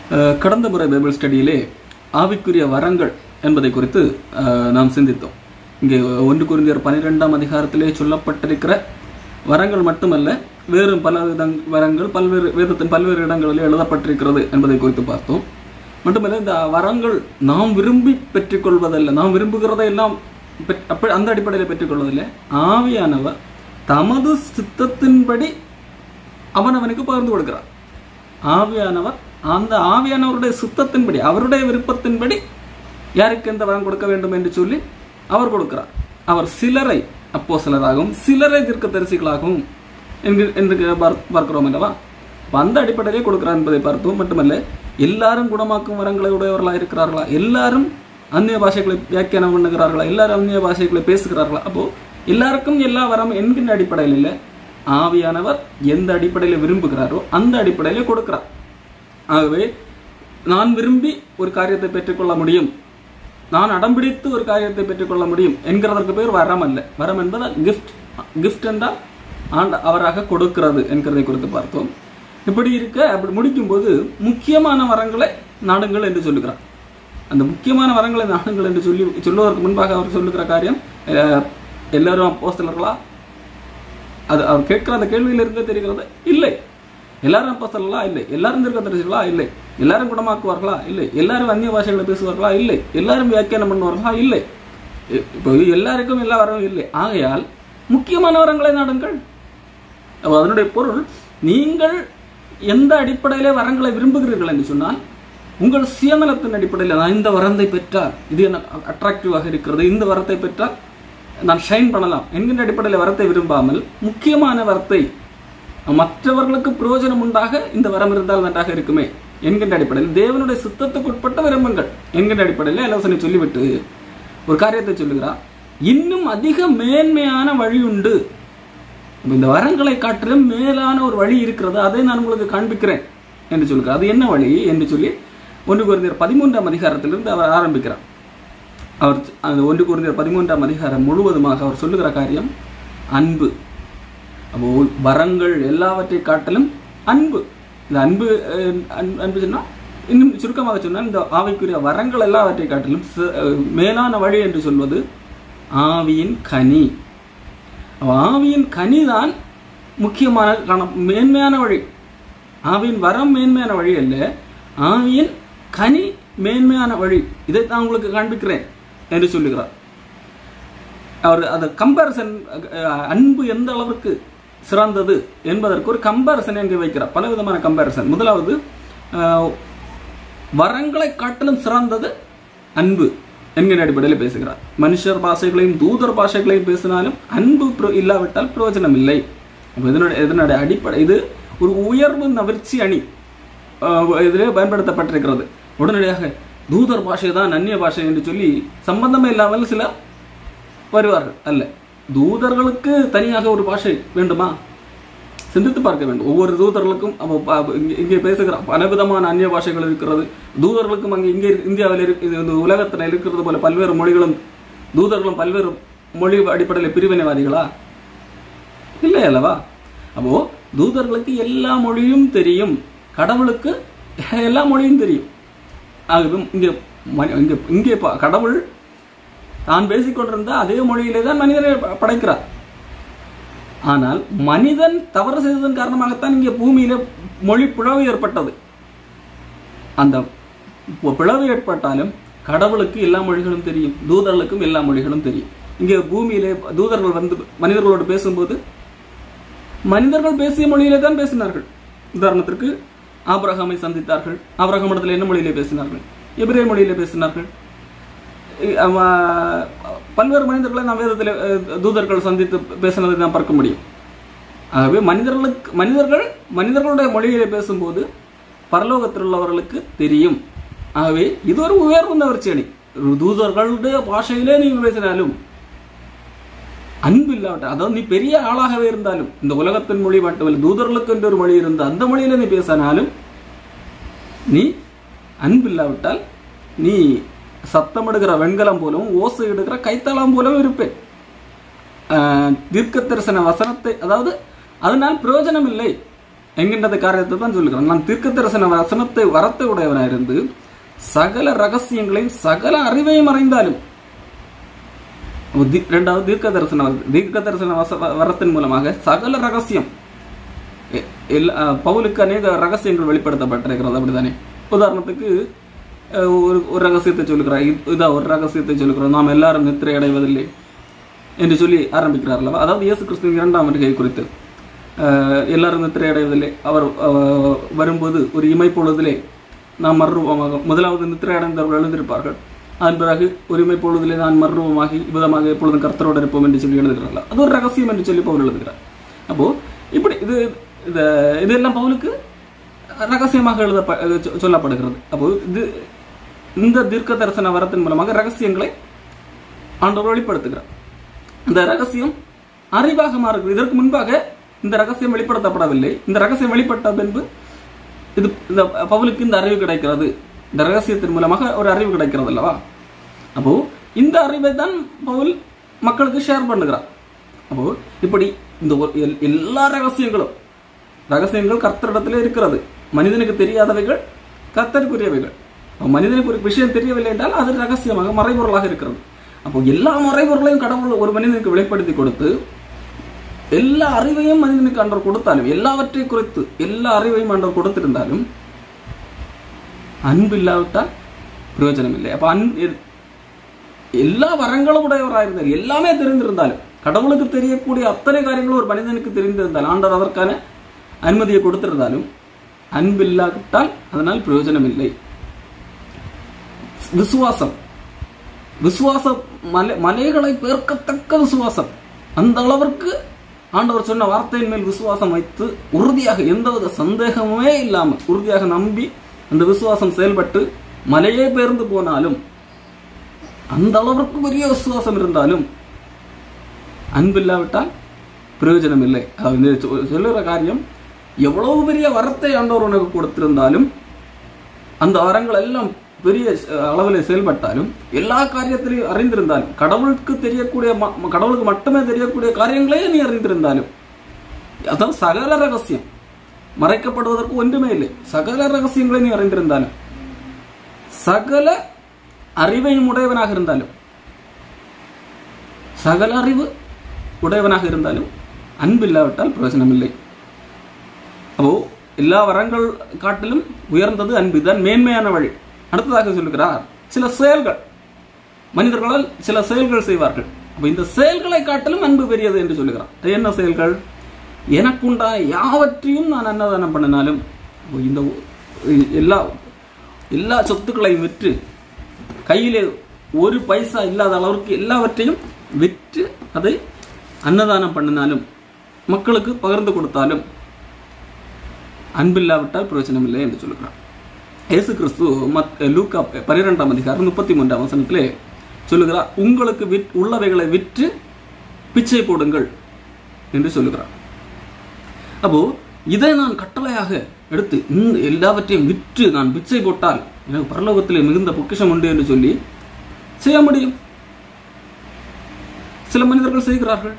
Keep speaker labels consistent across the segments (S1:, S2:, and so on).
S1: அஹ், கடந்த முறை பைபிள் ஸ்டடியிலே ஆவிக்குரிய வரங்கள் என்பதை குறித்து அஹ், நாம் சிந்தித்தோம் இங்கே ஒன்று குருந்தியர் பனிரெண்டாம் அதிகாரத்திலே சொல்லப்பட்டிருக்கிற வரங்கள் மட்டுமல்ல வேறு பல வித வரங்கள் பல்வேறு வேதத்தின் பல்வேறு இடங்களில் எழுதப்பட்டிருக்கிறது என்பதை குறித்து பார்த்தோம் மட்டுமல்ல இந்த வரங்கள் நாம் விரும்பி பெற்றுக்கொள்வதல்ல நாம் விரும்புகிறதை எல்லாம் பெற்- அப்ப அந்த அடிப்படையில் பெற்றுக்கொள்வதில்லை ஆவியானவர் தமது சித்தத்தின்படி அவன் அவனுக்கு பகிர்ந்து கொடுக்கிறார் ஆவியானவர் அந்த ஆவியானவருடைய சுத்தத்தின்படி அவருடைய விருப்பத்தின்படி யாருக்கு எந்த வரம் கொடுக்க வேண்டும் என்று சொல்லி அவர் கொடுக்கிறார் அவர் சிலரை அப்போ சிலராகவும் சிலரை தீர்க்க தரிசிகளாகவும் என்கு- என்று பார்- பார்க்கிறோம் அல்லவா அப்ப அந்த அடிப்படையிலே கொடுக்கிறார் என்பதை பார்த்தோம் மட்டுமல்ல எல்லாரும் குணமாக்கும் வரங்களை உடையவர்களாக இருக்கிறார்களா எல்லாரும் அந்நிய பாஷைகளை வியாக்கியானம் பண்ணுகிறார்களா எல்லாரும் அந்நிய பாஷைகளை பேசுகிறார்களா அப்போ எல்லாருக்கும் எல்லா வரம் என்கின்ற அடிப்படையில் இல்லை ஆவியானவர் எந்த அடிப்படையில் விரும்புகிறாரோ அந்த அடிப்படையிலே கொடுக்கிறார் ஆகவே நான் விரும்பி ஒரு காரியத்தை பெற்றுக்கொள்ள முடியும் நான் அடம்பிடித்து ஒரு காரியத்தை பெற்றுக்கொள்ள முடியும் என்கிறதற்கு பேர் வரம் அல்ல வரம் என்பது கிஃப்ட் கிஃப்ட் என்றால் ஆண்ட அவராக கொடுக்கிறது என்கிறதை குறித்து பார்த்தோம் இப்படி இருக்க அப்படி முடிக்கும்போது முக்கியமான வரங்களை நாடுங்கள் என்று சொல்லுகிறார் அந்த முக்கியமான வரங்களை நாடுங்கள் என்று சொல்லி சொல்லுவதற்கு முன்பாக அவர் சொல்லுகிற காரியம் அஹ், எல்லாரும் அப்போஸ்தலர்களா அது அவர் கேட்கிற அந்த கேள்வியிலிருந்தே தெரிகிறது இல்லை எல்லாரும் அப்போஸ்தலர்களா இல்லை எல்லாரும் தீர்க்கதரிசிகளா இல்லை எல்லாரும் குணமாக்குவார்களா இல்லை எல்லாரும் அந்நிய பாஷைகளை பேசுவார்களா இல்லை எல்லாரும் வியாக்கியானம் பண்ணுவார்களா இல்லை இ- இப்போ எல்லாருக்கும் எல்லா வரவும் இல்லை ஆகையால் முக்கியமான வரங்களை நாடுங்கள் அப்போ அதனுடைய பொருள் நீங்கள் எந்த அடிப்படையிலே வரங்களை விரும்புகிறீர்கள் என்று சொன்னால் உங்கள் சுயநலத்தின் அடிப்படையில் நான் இந்த வரத்தை பெற்றால் இது எனக்கு அட்ராக்டிவாக இருக்கிறது இந்த வரத்தை பெற்றால் நான் ஷைன் பண்ணலாம் என்கின்ற அடிப்படையில் வரத்தை விரும்பாமல் முக்கியமான வரத்தை மற்றவர்களுக்கு பிரயோஜனம் உண்டாக இந்த வரம் இருந்தால் நன்றாக இருக்குமே என்கின்ற அடிப்படையில் தேவனுடைய சித்தத்துக்கு உட்பட்ட விரும்புங்கள் என்கின்ற அடிப்படையில் ஆலோசனை சொல்லிவிட்டு ஒரு காரியத்தை சொல்லுகிறார் இன்னும் அதிக மேன்மையான வழி உண்டு அப்ப இந்த வரங்களை காட்டிலும் மேலான ஒரு வழி இருக்கிறது அதை நான் உங்களுக்கு காண்பிக்கிறேன் என்று சொல்கிறார் அது என்ன வழி என்று சொல்லி ஒன்று குருந்தியர் பதிமூன்றாம் அதிகாரத்திலிருந்து அவர் ஆரம்பிக்கிறார் அவர் அந்த ஒன்று குருந்தியர் பதிமூன்றாம் அதிகாரம் முழுவதுமாக அவர் சொல்லுகிற காரியம் அன்பு அப்போ வரங்கள் எல்லாவற்றை காட்டிலும் அன்பு இந்த அன்பு அஹ், அன்பு- அன்பு சொன்னா இன்னும் சுருக்கமாக சொன்னால் இந்த ஆவிக்குரிய வரங்கள் எல்லாவற்றை காட்டிலும் ச- அஹ், மேலான வழி என்று சொல்வது ஆவியின் கனி அப்ப ஆவியின் கனி தான் முக்கியமான காண மேன்மையான வழி ஆவியின் வரம் மேன்மையான வழி அல்ல ஆவியின் கனி மேன்மையான வழி இதைத்தான் உங்களுக்கு காண்பிக்கிறேன் என்று சொல்லுகிறார் அவர் அந்த கம்பேரிசன் அன்பு எந்த அளவுக்கு சிறந்தது என்பதற்கு ஒரு கம்பேரிசன் எங்கே வைக்கிறார் பல விதமான கம்பேரிசன் முதலாவது அஹ், வரங்களை காட்டிலும் சிறந்தது அன்பு என்கிற அடிப்படையில் பேசுகிறார் மனுஷர் பாஷைகளையும் தூதர் பாஷைகளையும் பேசினாலும் அன்பு பிர- இல்லாவிட்டால் பிரயோஜனம் இல்லை அப்ப இதனுடைய இதனுடைய அடிப்படை இது ஒரு உயர்வு நவிர்ச்சி அணி அஹ், இதிலே பயன்படுத்தப்பட்டிருக்கிறது உடனடியாக தூதர் பாஷை தான் அந்நிய பாஷை என்று சொல்லி சம்பந்தமே இல்லாமல் சில வருவார்கள் அல்ல தூதர்களுக்கு தனியாக ஒரு பாஷை வேண்டுமா சிந்தித்து பார்க்க வேண்டும் ஒவ்வொரு தூதர்களுக்கும் அப்போ ப- இங்கே- இங்கே பேசுகிற பலவிதமான அந்நிய பாஷைகள் இருக்கிறது தூதர்களுக்கும் அங்கே இங்கே இரு- இந்தியாவில் இருக்கு இது இந்த உலகத்தில் இருக்கிறது போல பல்வேறு மொழிகளும் தூதர்களும் பல்வேறு மொழி அடிப்படையில் பிரிவினைவாதிகளா இல்லை அல்லவா அப்போ தூதர்களுக்கு எல்லா மொழியும் தெரியும் கடவுளுக்கு எல்லா மொழியும் தெரியும் ஆகவே இங்கே ம- இங்கே இங்கே பா- கடவுள் தான் பேசிக்கொண்டிருந்த அதே மொழியிலே தான் மனிதனை ப- படைக்கிறார் ஆனால் மனிதன் தவறு செய்ததன் காரணமாகத்தான் இங்கே பூமியில மொழி பிளவு ஏற்பட்டது அந்த பு- பிளவு ஏற்பட்டாலும் கடவுளுக்கு எல்லா மொழிகளும் தெரியும் தூதர்களுக்கும் எல்லா மொழிகளும் தெரியும் இங்கே பூமியிலே தூதர்கள் வந்து மனிதர்களோடு பேசும்போது மனிதர்கள் பேசிய மொழியிலே தான் பேசினார்கள் உதாரணத்திற்கு ஆபிரகாமை சந்தித்தார்கள் ஆபிரகாம் இடத்துல என்ன மொழியிலே பேசினார்கள் எபிரே மொழியிலே பேசினார்கள் இ- அவ- பல்வேறு மனிதர்களை நாம் வேதத்தில் அஹ், தூதர்கள் சந்தித்து பேசினதை நாம் பார்க்க முடியும் ஆகவே மனிதர்களுக்கு மனிதர்கள் மனிதர்களுடைய மொழியிலே பேசும்போது பரலோகத்தில் உள்ளவர்களுக்கு தெரியும் ஆகவே இது ஒரு உயர்வு நவர்ச்சி அணி ஒரு தூதர்களுடைய பாஷையிலே நீ பேசினாலும் அன்பு இல்லாவிட்ட அதாவது நீ பெரிய ஆளாகவே இருந்தாலும் இந்த உலகத்தின் மொழி மட்டுமல்ல தூதர்களுக்கு என்று ஒரு மொழி இருந்து அந்த மொழியில நீ பேசினாலும் நீ அன்பு இல்லாவிட்டால் நீ சத்தமிடுகிற வெண்கலம் போலவும் ஓசை இடுகிற கைத்தளம் போலவும் இருப்பேன் ஆஹ், தீர்க்க தரிசன வசனத்தை அதாவது அதனால் பிரயோஜனம் இல்லை என்கின்ற காரியத்தை தான் சொல்லுகிறேன் நான் தீர்க்க தரிசன வசனத்தை வரத்தை உடையவனாயிருந்து சகல ரகசியங்களையும் சகல அறிவையும் அறிந்தாலும் அப்போ தி- இரண்டாவது தீர்க்க தரிசன வர- தீர்க்க தரிசன வச- வரத்தின் மூலமாக சகல ரகசியம் எ- எல்லா அஹ், பவுலுக்கு அநேக ரகசியங்கள் வெளிப்படுத்தப்பட்டிருக்கிறது அப்படிதானே உதாரணத்துக்கு அஹ், ஒரு ஒரு ரகசியத்தை சொல்லுகிறார் இது- இதா ஒரு ரகசியத்தை சொல்லுகிறோம் நாம் எல்லாரும் நித்திரை அடைவதில்லை என்று சொல்லி ஆரம்பிக்கிறார் அல்லவா அதாவது இயேசு கிறிஸ்துவின் இரண்டாம் வருகை குறித்து அஹ், எல்லாரும் நித்திரை அடைவதில்லை அவர் அஹ், வரும்போது ஒரு இமைப்பொழுதிலே நாம் மறுரூபமாக முதலாவது நித்திரை அடைந்தவர்கள் எழுந்திருப்பார்கள் அதன் பிறகு ஒரு இமைப்பொழுதிலே நான் மறுரூபமாகி விதமாக எப்பொழுதும் கர்த்தரோடு இருப்போம் என்று சொல்லி எழுதுகிறார்கள் அது ஒரு ரகசியம் என்று சொல்லி பவுல் எழுதுகிறார் அப்போ இப்படி இது இந்த இதெல்லாம் பவுலுக்கு ரகசியமாக எழுத சொல்லப்படுகிறது அப்போ இது இந்த தீர்க்க தரிசன வரத்தின் மூலமாக ரகசியங்களை ஆண்டவர் வெளிப்படுத்துகிறார் இந்த ரகசியம் அறிவாக மாறுகிறது இதற்கு முன்பாக இந்த ரகசியம் வெளிப்படுத்தப்படவில்லை இந்த ரகசியம் வெளிப்பட்ட பின்பு இது இந்த பவுலுக்கு இந்த அறிவு கிடைக்கிறது இந்த ரகசியத்தின் மூலமாக ஒரு அறிவு கிடைக்கிறது அல்லவா அப்போ இந்த அறிவை தான் பவுல் மக்களுக்கு ஷேர் பண்ணுகிறார் அப்போ இப்படி இந்த ஒரு- எல்- எல்லா ரகசியங்களும் ரகசியங்கள் கர்த்தரிடத்திலே இருக்கிறது மனிதனுக்கு தெரியாதவைகள் கர்த்தருக்குரியவைகள் அப்போ மனிதனுக்கு ஒரு விஷயம் தெரியவில்லை என்றால் அது ரகசியமாக மறைபொருளாக இருக்கிறது அப்போ எல்லா மறைபொருளையும் கடவுள் ஒரு மனிதனுக்கு வெளிப்படுத்தி கொடுத்து எல்லா அறிவையும் மனிதனுக்கு ஆண்டவர் கொடுத்தாலும் எல்லாவற்றை குறித்து எல்லா அறிவையும் ஆண்டவர் கொடுத்திருந்தாலும் அன்பு இல்லாவிட்டால் பிரயோஜனம் இல்லை அப்ப அன் எ- எல்லா வரங்களும் உடையவராயிருந்தால் எல்லாமே தெரிந்திருந்தாலும் கடவுளுக்கு தெரியக்கூடிய அத்தனை காரியங்களும் ஒரு மனிதனுக்கு தெரிந்திருந்தால் ஆண்டவர் அதற்கான அனுமதியை கொடுத்திருந்தாலும் அன்பு இல்லாவிட்டால் அதனால் பிரயோஜனம் இல்லை விசுவாசம் விசுவாசம் மலை மலைகளை பெருக்கத்தக்க விசுவாசம் அந்த அளவிற்கு ஆண்டவர் சொன்ன வார்த்தையின் மேல் விசுவாசம் வைத்து உறுதியாக எந்தவித சந்தேகமே இல்லாமல் உறுதியாக நம்பி அந்த விசுவாசம் செயல்பட்டு மலையே பெயர்ந்து போனாலும் அந்த அளவிற்கு பெரிய விசுவாசம் இருந்தாலும் அன்பில்லாவிட்டால் பிரயோஜனம் இல்லை அதாவது இந்த சொ- சொல்லுற காரியம் எவ்வளவு பெரிய வரத்தை ஆண்டவர் உனக்கு கொடுத்திருந்தாலும் அந்த வரங்கள் எல்லாம் பெரிய அஹ், அளவில் செயல்பட்டாலும் எல்லா காரியத்திலையும் அறிந்திருந்தாலும் கடவுளுக்கு தெரியக்கூடிய ம- ம- கடவுளுக்கு மட்டுமே தெரியக்கூடிய காரியங்களே நீ அறிந்திருந்தாலும் அதாவது சகல ரகசியம் மறைக்கப்படுவதற்கு ஒன்றுமே இல்லை சகல ரகசியங்களை நீ அறிந்திருந்தாலும் சகல அறிவையும் உடையவனாக இருந்தாலும் சகல அறிவு உடையவனாக இருந்தாலும் அன்பு இல்லாவிட்டால் பிரயோஜனம் இல்லை அப்போ எல்லா வரங்கள் காட்டிலும் உயர்ந்தது அன்பு தான் மேன்மையான வழி அடுத்ததாக சொல்லுகிறார் சில செயல்கள் மனிதர்களால் சில செயல்கள் செய்வார்கள் அப்ப இந்த செயல்களை காட்டிலும் அன்பு பெரியது என்று சொல்லுகிறார் அது என்ன செயல்கள் எனக்குண்டான யாவற்றையும் நான் அன்னதானம் பண்ணினாலும் அப்போ இந்த ஒ- எல்லா எல்லா சொத்துக்களையும் விற்று கையிலே ஒரு பைசா இல்லாத அளவிற்கு எல்லாவற்றையும் விற்று அதை அன்னதானம் பண்ணினாலும் மக்களுக்கு பகிர்ந்து கொடுத்தாலும் அன்பில்லாவிட்டால் பிரயோஜனம் இல்லை என்று சொல்லுகிறார் இயேசு கிறிஸ்து மத் லூக்கா பனிரெண்டாம் அதிகாரம் முப்பத்தி மூன்றாம் வசனத்திலே சொல்லுகிறார் உங்களுக்கு விற் உள்ளவைகளை விற்று பிச்சை போடுங்கள் என்று சொல்லுகிறார் அப்போ இதை நான் கட்டளையாக எடுத்து இந்த எல்லாவற்றையும் விற்று நான் பிச்சை போட்டால் எனக்கு பரலோகத்திலே மிகுந்த பொக்கிஷம் உண்டு என்று சொல்லி செய்ய முடியும் சில மனிதர்கள் செய்கிறார்கள்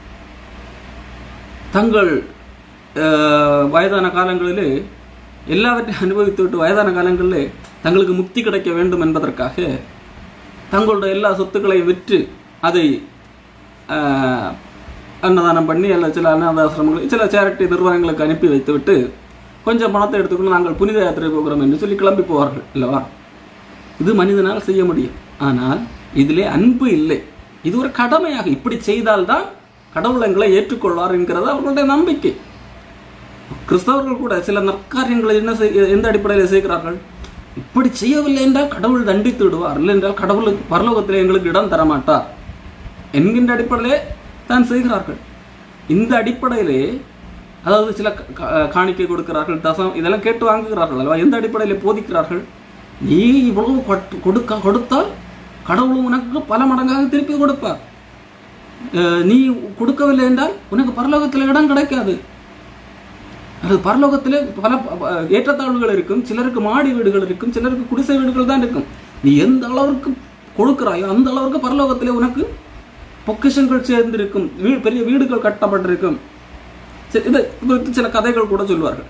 S1: தங்கள் அஹ், வயதான காலங்களிலே எல்லாவற்றையும் அனுபவித்து விட்டு வயதான காலங்களிலே தங்களுக்கு முக்தி கிடைக்க வேண்டும் என்பதற்காக தங்களுடைய எல்லா சொத்துக்களையும் விற்று அதை அஹ், அன்னதானம் பண்ணி அல்ல சில அனாதாசிரமங்கள் சில சேரிட்டி நிறுவனங்களுக்கு அனுப்பி வைத்துவிட்டு கொஞ்சம் பணத்தை எடுத்துக்கொண்டு நாங்கள் புனித யாத்திரை போகிறோம் என்று சொல்லி கிளம்பி போவார்கள் அல்லவா இது மனிதனால் செய்ய முடியும் ஆனால் இதிலே அன்பு இல்லை இது ஒரு கடமையாக இப்படி செய்தால்தான் கடவுள் எங்களை ஏற்றுக்கொள்வார் என்கிறது அவர்களுடைய நம்பிக்கை கிறிஸ்தவர்கள் கூட சில நற்காரியங்களை என்ன செய் எந்த அடிப்படையில் செய்கிறார்கள் இப்படி செய்யவில்லை என்றால் கடவுள் தண்டித்து விடுவார் இல்லை என்றால் கடவுளுக்கு பரலோகத்தில் எங்களுக்கு இடம் தரமாட்டார் என்கின்ற அடிப்படையிலே தான் செய்கிறார்கள் இந்த அடிப்படையிலே அதாவது சில க- கா- காணிக்கை கொடுக்கிறார்கள் தசம் இதெல்லாம் கேட்டு வாங்குகிறார்கள் அல்லவா எந்த அடிப்படையில் போதிக்கிறார்கள் நீ இவ்வளவு கொட்- கொடுக்க கொடுத்தால் கடவுள் உனக்கு பல மடங்காக திருப்பி கொடுப்பார் அஹ் நீ கொடுக்கவில்லை என்றால் உனக்கு பரலோகத்தில் இடம் கிடைக்காது அது பரலோகத்திலே பல ப- ப- ஏற்றத்தாழ்வுகள் இருக்கும் சிலருக்கு மாடி வீடுகள் இருக்கும் சிலருக்கு குடிசை வீடுகள் தான் இருக்கும் நீ எந்த அளவிற்கு கொடுக்கிறாயோ அந்த அளவிற்கு பரலோகத்திலே உனக்கு பொக்கிஷங்கள் சேர்ந்திருக்கும் வீடு பெரிய வீடுகள் கட்டப்பட்டிருக்கும் சரி இது குறித்து சில கதைகள் கூட சொல்வார்கள்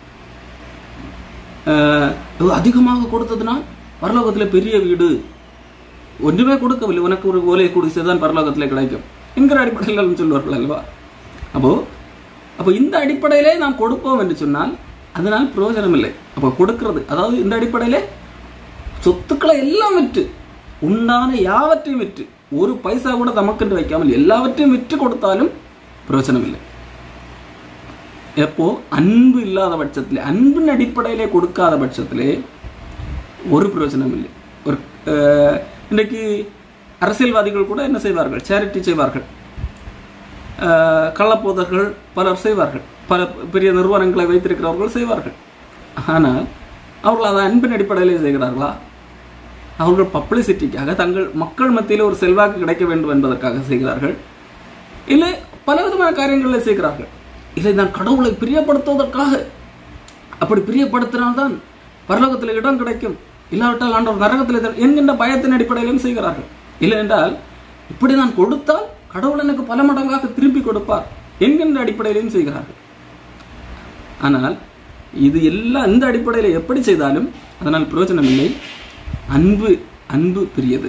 S1: அஹ், இது அதிகமாக கொடுத்ததுனால் பரலோகத்தில் பெரிய வீடு ஒன்றுமே கொடுக்கவில்லை உனக்கு ஒரு ஓலை குடிசைதான் பரலோகத்தில் கிடைக்கும் என்கிற அடிப்படையில் சொல்வார்கள் அல்லவா அப்போ அப்போ இந்த அடிப்படையிலே நாம் கொடுப்போம் என்று சொன்னால் அதனால் பிரயோஜனம் இல்லை அப்போ கொடுக்கிறது அதாவது இந்த அடிப்படையிலே சொத்துக்களை எல்லாம் விற்று உண்டான யாவற்றையும் விற்று ஒரு பைசா கூட தமக்கென்று வைக்காமல் எல்லாவற்றையும் விற்று கொடுத்தாலும் பிரயோஜனம் இல்லை எப்போ அன்பு இல்லாத பட்சத்திலே அன்பின் அடிப்படையிலே கொடுக்காத பட்சத்திலே ஒரு பிரயோஜனம் இல்லை ஒரு அஹ், இன்றைக்கு அரசியல்வாதிகள் கூட என்ன செய்வார்கள் சேரிட்டி செய்வார்கள் அஹ், கள்ளப்போதர்கள் பலர் செய்வார்கள் பல பெரிய நிறுவனங்களை வைத்திருக்கிறவர்கள் செய்வார்கள் ஆனால் அவர்கள் அதை அன்பின் அடிப்படையிலே செய்கிறார்களா அவர்கள் பப்ளிசிட்டிக்காக தங்கள் மக்கள் மத்தியில் ஒரு செல்வாக்கு கிடைக்க வேண்டும் என்பதற்காக செய்கிறார்கள் இல்லை பலவிதமான காரியங்களில் செய்கிறார்கள் இல்லை நான் கடவுளை பிரியப்படுத்துவதற்காக அப்படி பிரியப்படுத்தினால்தான் பரலோகத்தில் இடம் கிடைக்கும் இல்லாவிட்டால் ஆண்டவர் நரகத்தில் இடம் என்கின்ற பயத்தின் அடிப்படையிலும் செய்கிறார்கள் இல்லை என்றால் இப்படி நான் கொடுத்தால் கடவுள் எனக்கு பல மடங்காக திருப்பி கொடுப்பார் என்கின்ற அடிப்படையிலும் செய்கிறார்கள் ஆனால் இது எல்லாம் இந்த அடிப்படையில் எப்படி செய்தாலும் அதனால் பிரயோஜனம் இல்லை அன்பு அன்பு பெரியது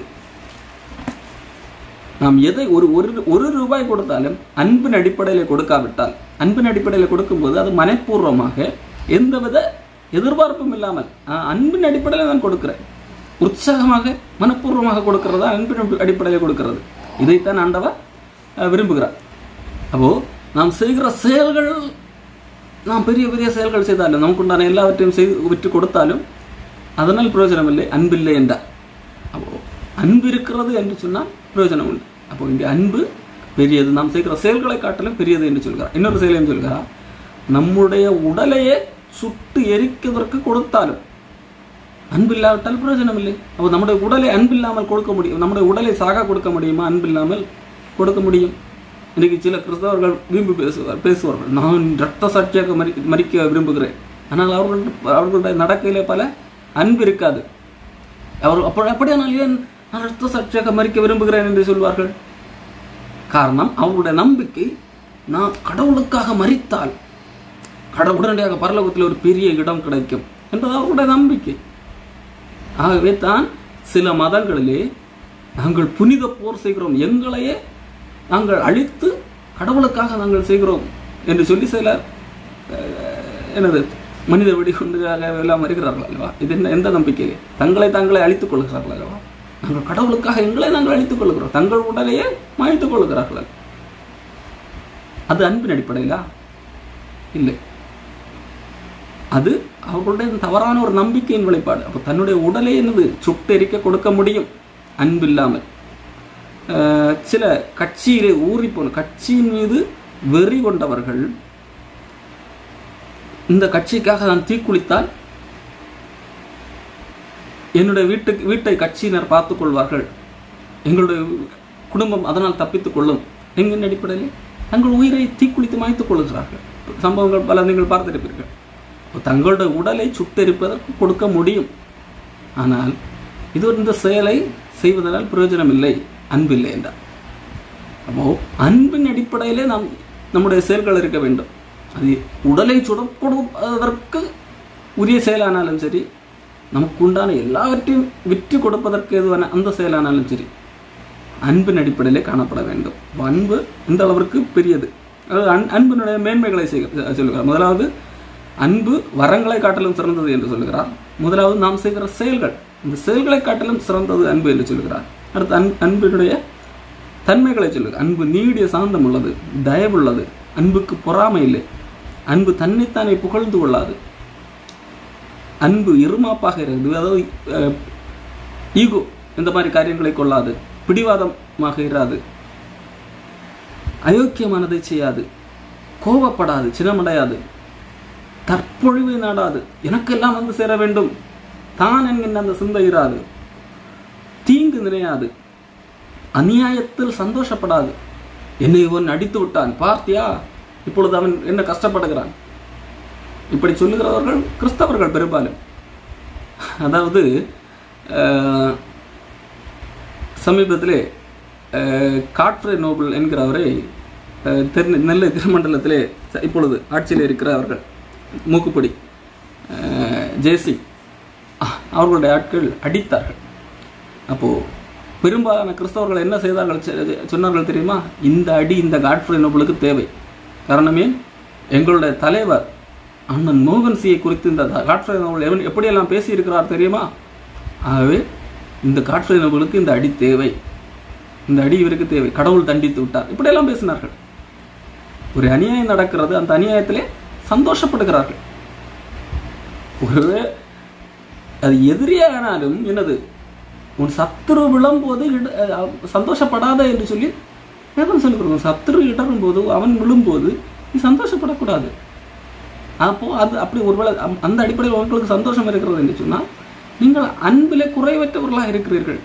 S1: நாம் எதை ஒரு ஒரு ஒரு ரூபாய் கொடுத்தாலும் அன்பின் அடிப்படையில் கொடுக்காவிட்டால் அன்பின் அடிப்படையில் கொடுக்கும்போது அது மனப்பூர்வமாக எந்தவித எதிர்பார்ப்பும் இல்லாமல் ஆஹ், அன்பின் அடிப்படையில் நான் கொடுக்கிறேன் உற்சாகமாக மனப்பூர்வமாக கொடுக்கிறதா அன்பின் அடி- அடிப்படையில் கொடுக்கிறது இதைத்தான் ஆண்டவர் ஆஹ், விரும்புகிறார் அப்போ நாம் செய்கிற செயல்கள் நாம் பெரிய பெரிய செயல்கள் செய்தாலும் நமக்குண்டான எல்லாவற்றையும் செய்து விட்டு கொடுத்தாலும் அதனால் பிரயோஜனம் இல்லை அன்பில்லை என்றார் அப்போ அன்பு இருக்கிறது என்று சொன்னால் பிரயோஜனம் உண்டு அப்போ இங்கே அன்பு பெரியது நாம் செய்கிற செயல்களை காட்டிலும் பெரியது என்று சொல்கிறார் இன்னொரு செயலையும் சொல்கிறார் நம்முடைய உடலையே சுட்டு எரிக்கிறதற்கு கொடுத்தாலும் அன்பில்லாவிட்டால் பிரயோஜனம் இல்லை அப்போ நம்முடைய உடலை அன்பில்லாமல் கொடுக்க முடியும் நம்முடைய உடலை சாக கொடுக்க முடியுமா அன்பில்லாமல் கொடுக்க முடியும் இன்னைக்கு சில கிறிஸ்தவர்கள் விரும்பி பேசுவார் பேசுவார்கள் நான் ரத்த சாட்சியாக மறி மறிக்க விரும்புகிறேன் ஆனால் அவர்கள் அவர்களுடைய நடக்கையிலே பல அன்பு இருக்காது அவர் அப்போ அப்படியானால் ஏன் நான் ரத்த சாட்சியாக மறிக்க விரும்புகிறேன் என்று சொல்வார்கள் காரணம் அவருடைய நம்பிக்கை நான் கடவுளுக்காக மறித்தால் கடவுள் உடனடியாக பரலோகத்தில் ஒரு பெரிய இடம் கிடைக்கும் என்பது அவருடைய நம்பிக்கை ஆகவே தான் சில மதங்களிலே நாங்கள் புனித போர் செய்கிறோம் எங்களையே நாங்கள் அழித்து கடவுளுக்காக நாங்கள் செய்கிறோம் என்று சொல்லி சிலர் அஹ், எனது மனித வெடிகுண்டுக்காக எல்லாம் வருகிறார்கள் அல்லவா இது என்ன எந்த நம்பிக்கை தங்களை தாங்களே அழித்துக் கொள்கிறார்கள் அல்லவா நாங்கள் கடவுளுக்காக எங்களை நாங்கள் அழித்துக் கொள்கிறோம் தங்கள் உடலையே மாய்த்துக் கொள்கிறார்கள் அது அன்பின் அடிப்படையிலா இல்லை அது அவர்களுடைய தவறான ஒரு நம்பிக்கையின் வெளிப்பாடு அப்போ தன்னுடைய உடலை என்னது சுட்டெரிக்க கொடுக்க முடியும் அன்பில்லாமல் அஹ், சில கட்சியிலே ஊறி போன கட்சியின் மீது வெறி கொண்டவர்கள் இந்த கட்சிக்காக நான் தீக்குளித்தால் என்னுடைய வீட்டுக்கு வீட்டை கட்சியினர் பார்த்துக் கொள்வார்கள் எங்களுடைய குடும்பம் அதனால் தப்பித்துக் கொள்ளும் எங்கின் அடிப்படையில் தங்கள் உயிரை தீக்குளித்து மாய்த்துக் கொள்கிறார்கள் சம்பவங்கள் பல நீங்கள் பார்த்திருப்பீர்கள் அப்போ தங்களுடைய உடலை சுட்டெரிப்பதற்கு கொடுக்க முடியும் ஆனால் இது ஒரு இந்த செயலை செய்வதனால் பிரயோஜனம் இல்லை அன்பில்லை என்றார் அப்போ அன்பின் அடிப்படையிலே நாம் நம்முடைய செயல்கள் இருக்க வேண்டும் அது உடலை சுடப்படுவதற்கு உரிய செயலானாலும் சரி நமக்கு உண்டான எல்லாவற்றையும் விற்று கொடுப்பதற்கு எதுவான அந்த செயலானாலும் சரி அன்பின் அடிப்படையிலே காணப்பட வேண்டும் அப்ப அன்பு இந்த அளவிற்கு பெரியது அதாவது அன் அன்பினுடைய மேன்மைகளை செய்க- சொல்லுகிறார் முதலாவது அன்பு வரங்களை காட்டிலும் சிறந்தது என்று சொல்லுகிறார் முதலாவது நாம் செய்கிற செயல்கள் இந்த செயல்களை காட்டிலும் சிறந்தது அன்பு என்று சொல்லுகிறார் அடுத்து அன் அன்பினுடைய தன்மைகளை சொல்லுங்க அன்பு நீடிய சாந்தம் உள்ளது தயவுள்ளது அன்புக்கு பொறாமை இல்லை அன்பு தன்னைத்தானே புகழ்ந்து கொள்ளாது அன்பு இருமாப்பாக இருக்குது அதாவது ஈகோ இந்த மாதிரி காரியங்களை கொள்ளாது பிடிவாதமாக இராது அயோக்கியமானதை செய்யாது கோபப்படாது சினமடையாது தற்பொழிவை நாடாது எனக்கெல்லாம் வந்து சேர வேண்டும் தான் என்கின்ற அந்த சிந்தை இராது தீங்கு நினையாது அநியாயத்தில் சந்தோஷப்படாது என்னை இவன் அடித்து விட்டான் பார்த்தியா இப்பொழுது அவன் என்ன கஷ்டப்படுகிறான் இப்படி சொல்லுகிறவர்கள் கிறிஸ்தவர்கள் பெரும்பாலும் அதாவது அஹ், சமீபத்திலே அஹ், காட்ஃப்ரே நோபல் என்கிறவரை அஹ், தெரு நெல்லை திருமண்டலத்திலே ச- இப்பொழுது ஆட்சியில் இருக்கிற அவர்கள் மூக்குப்பொடி அஹ், ஜெயசிங் அஹ், அவர்களுடைய ஆட்கள் அடித்தார்கள் அப்போ பெரும்பாலான கிறிஸ்தவர்கள் என்ன செய்தார்கள் சொ- சொன்னார்கள் தெரியுமா இந்த அடி இந்த காட்ஃப்ரே நோபலுக்கு தேவை காரணமே எங்களுடைய தலைவர் அண்ணன் மோகன் சியை குறித்து இந்த காட்ஃப்ரே நோபல் எவன் எப்படியெல்லாம் பேசியிருக்கிறார் தெரியுமா ஆகவே இந்த காட்ஃப்ரே நோபலுக்கு இந்த அடி தேவை இந்த அடி இவருக்கு தேவை கடவுள் தண்டித்து விட்டார் இப்படியெல்லாம் பேசினார்கள் ஒரு அநியாயம் நடக்கிறது அந்த அநியாயத்திலே சந்தோஷப்படுகிறார்கள் ஒருவே அது எதிரியானாலும் என்னது உன் சத்துரு விழும்போது இட அஹ் சந்தோஷப்படாத என்று சொல்லி வேதம் சொல்லுகிறோம் உன் சத்துரு இடரும் போது அவன் விழும்போது நீ சந்தோஷப்படக்கூடாது அப்போ அது அப்படி ஒருவேளை அம்- அந்த அடிப்படையில் உங்களுக்கு சந்தோஷம் இருக்கிறது என்று சொன்னால் நீங்கள் அன்பிலே குறைவற்றவர்களாக இருக்கிறீர்கள்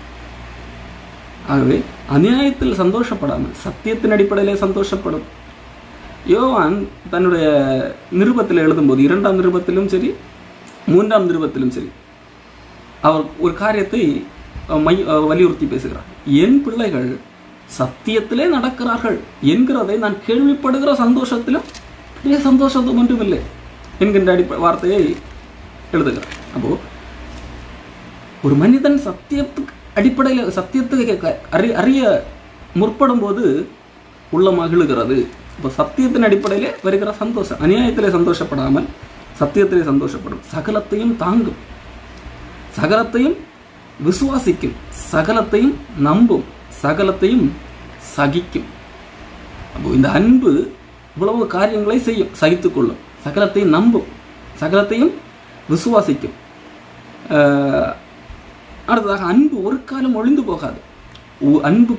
S1: ஆகவே அநியாயத்தில் சந்தோஷப்படாமல் சத்தியத்தின் அடிப்படையிலே சந்தோஷப்படும் யோவான் தன்னுடைய நிருபத்தில் எழுதும்போது இரண்டாம் நிருபத்திலும் சரி மூன்றாம் நிருபத்திலும் சரி அவர் ஒரு காரியத்தை அஹ், மை அஹ், வலியுறுத்தி பேசுகிறார் என் பிள்ளைகள் சத்தியத்திலே நடக்கிறார்கள் என்கிறதை நான் கேள்விப்படுகிற சந்தோஷத்திலும் பெரிய சந்தோஷம் ஒன்றுமில்லை என்கின்ற அடிப்ப வார்த்தையை எழுதுகிறார் அப்போ ஒரு மனிதன் சத்தியத்துக்கு அடிப்படையில் சத்தியத்துக்கு க- அறி அறிய முற்படும் போது உள்ள மகிழுகிறது இப்போ சத்தியத்தின் அடிப்படையிலே வருகிற சந்தோஷம் அநியாயத்திலே சந்தோஷப்படாமல் சத்தியத்திலே சந்தோஷப்படும் சகலத்தையும் தாங்கும் சகலத்தையும் விசுவாசிக்கும் சகலத்தையும் நம்பும் சகலத்தையும் சகிக்கும் அப்போ இந்த அன்பு இவ்வளவு காரியங்களை செய்யும் சகித்துக்கொள்ளும் சகலத்தையும் நம்பும் சகலத்தையும் விசுவாசிக்கும் ஆஹ், அடுத்ததாக அன்பு ஒரு காலம் ஒளிந்து போகாது உ- அன்பு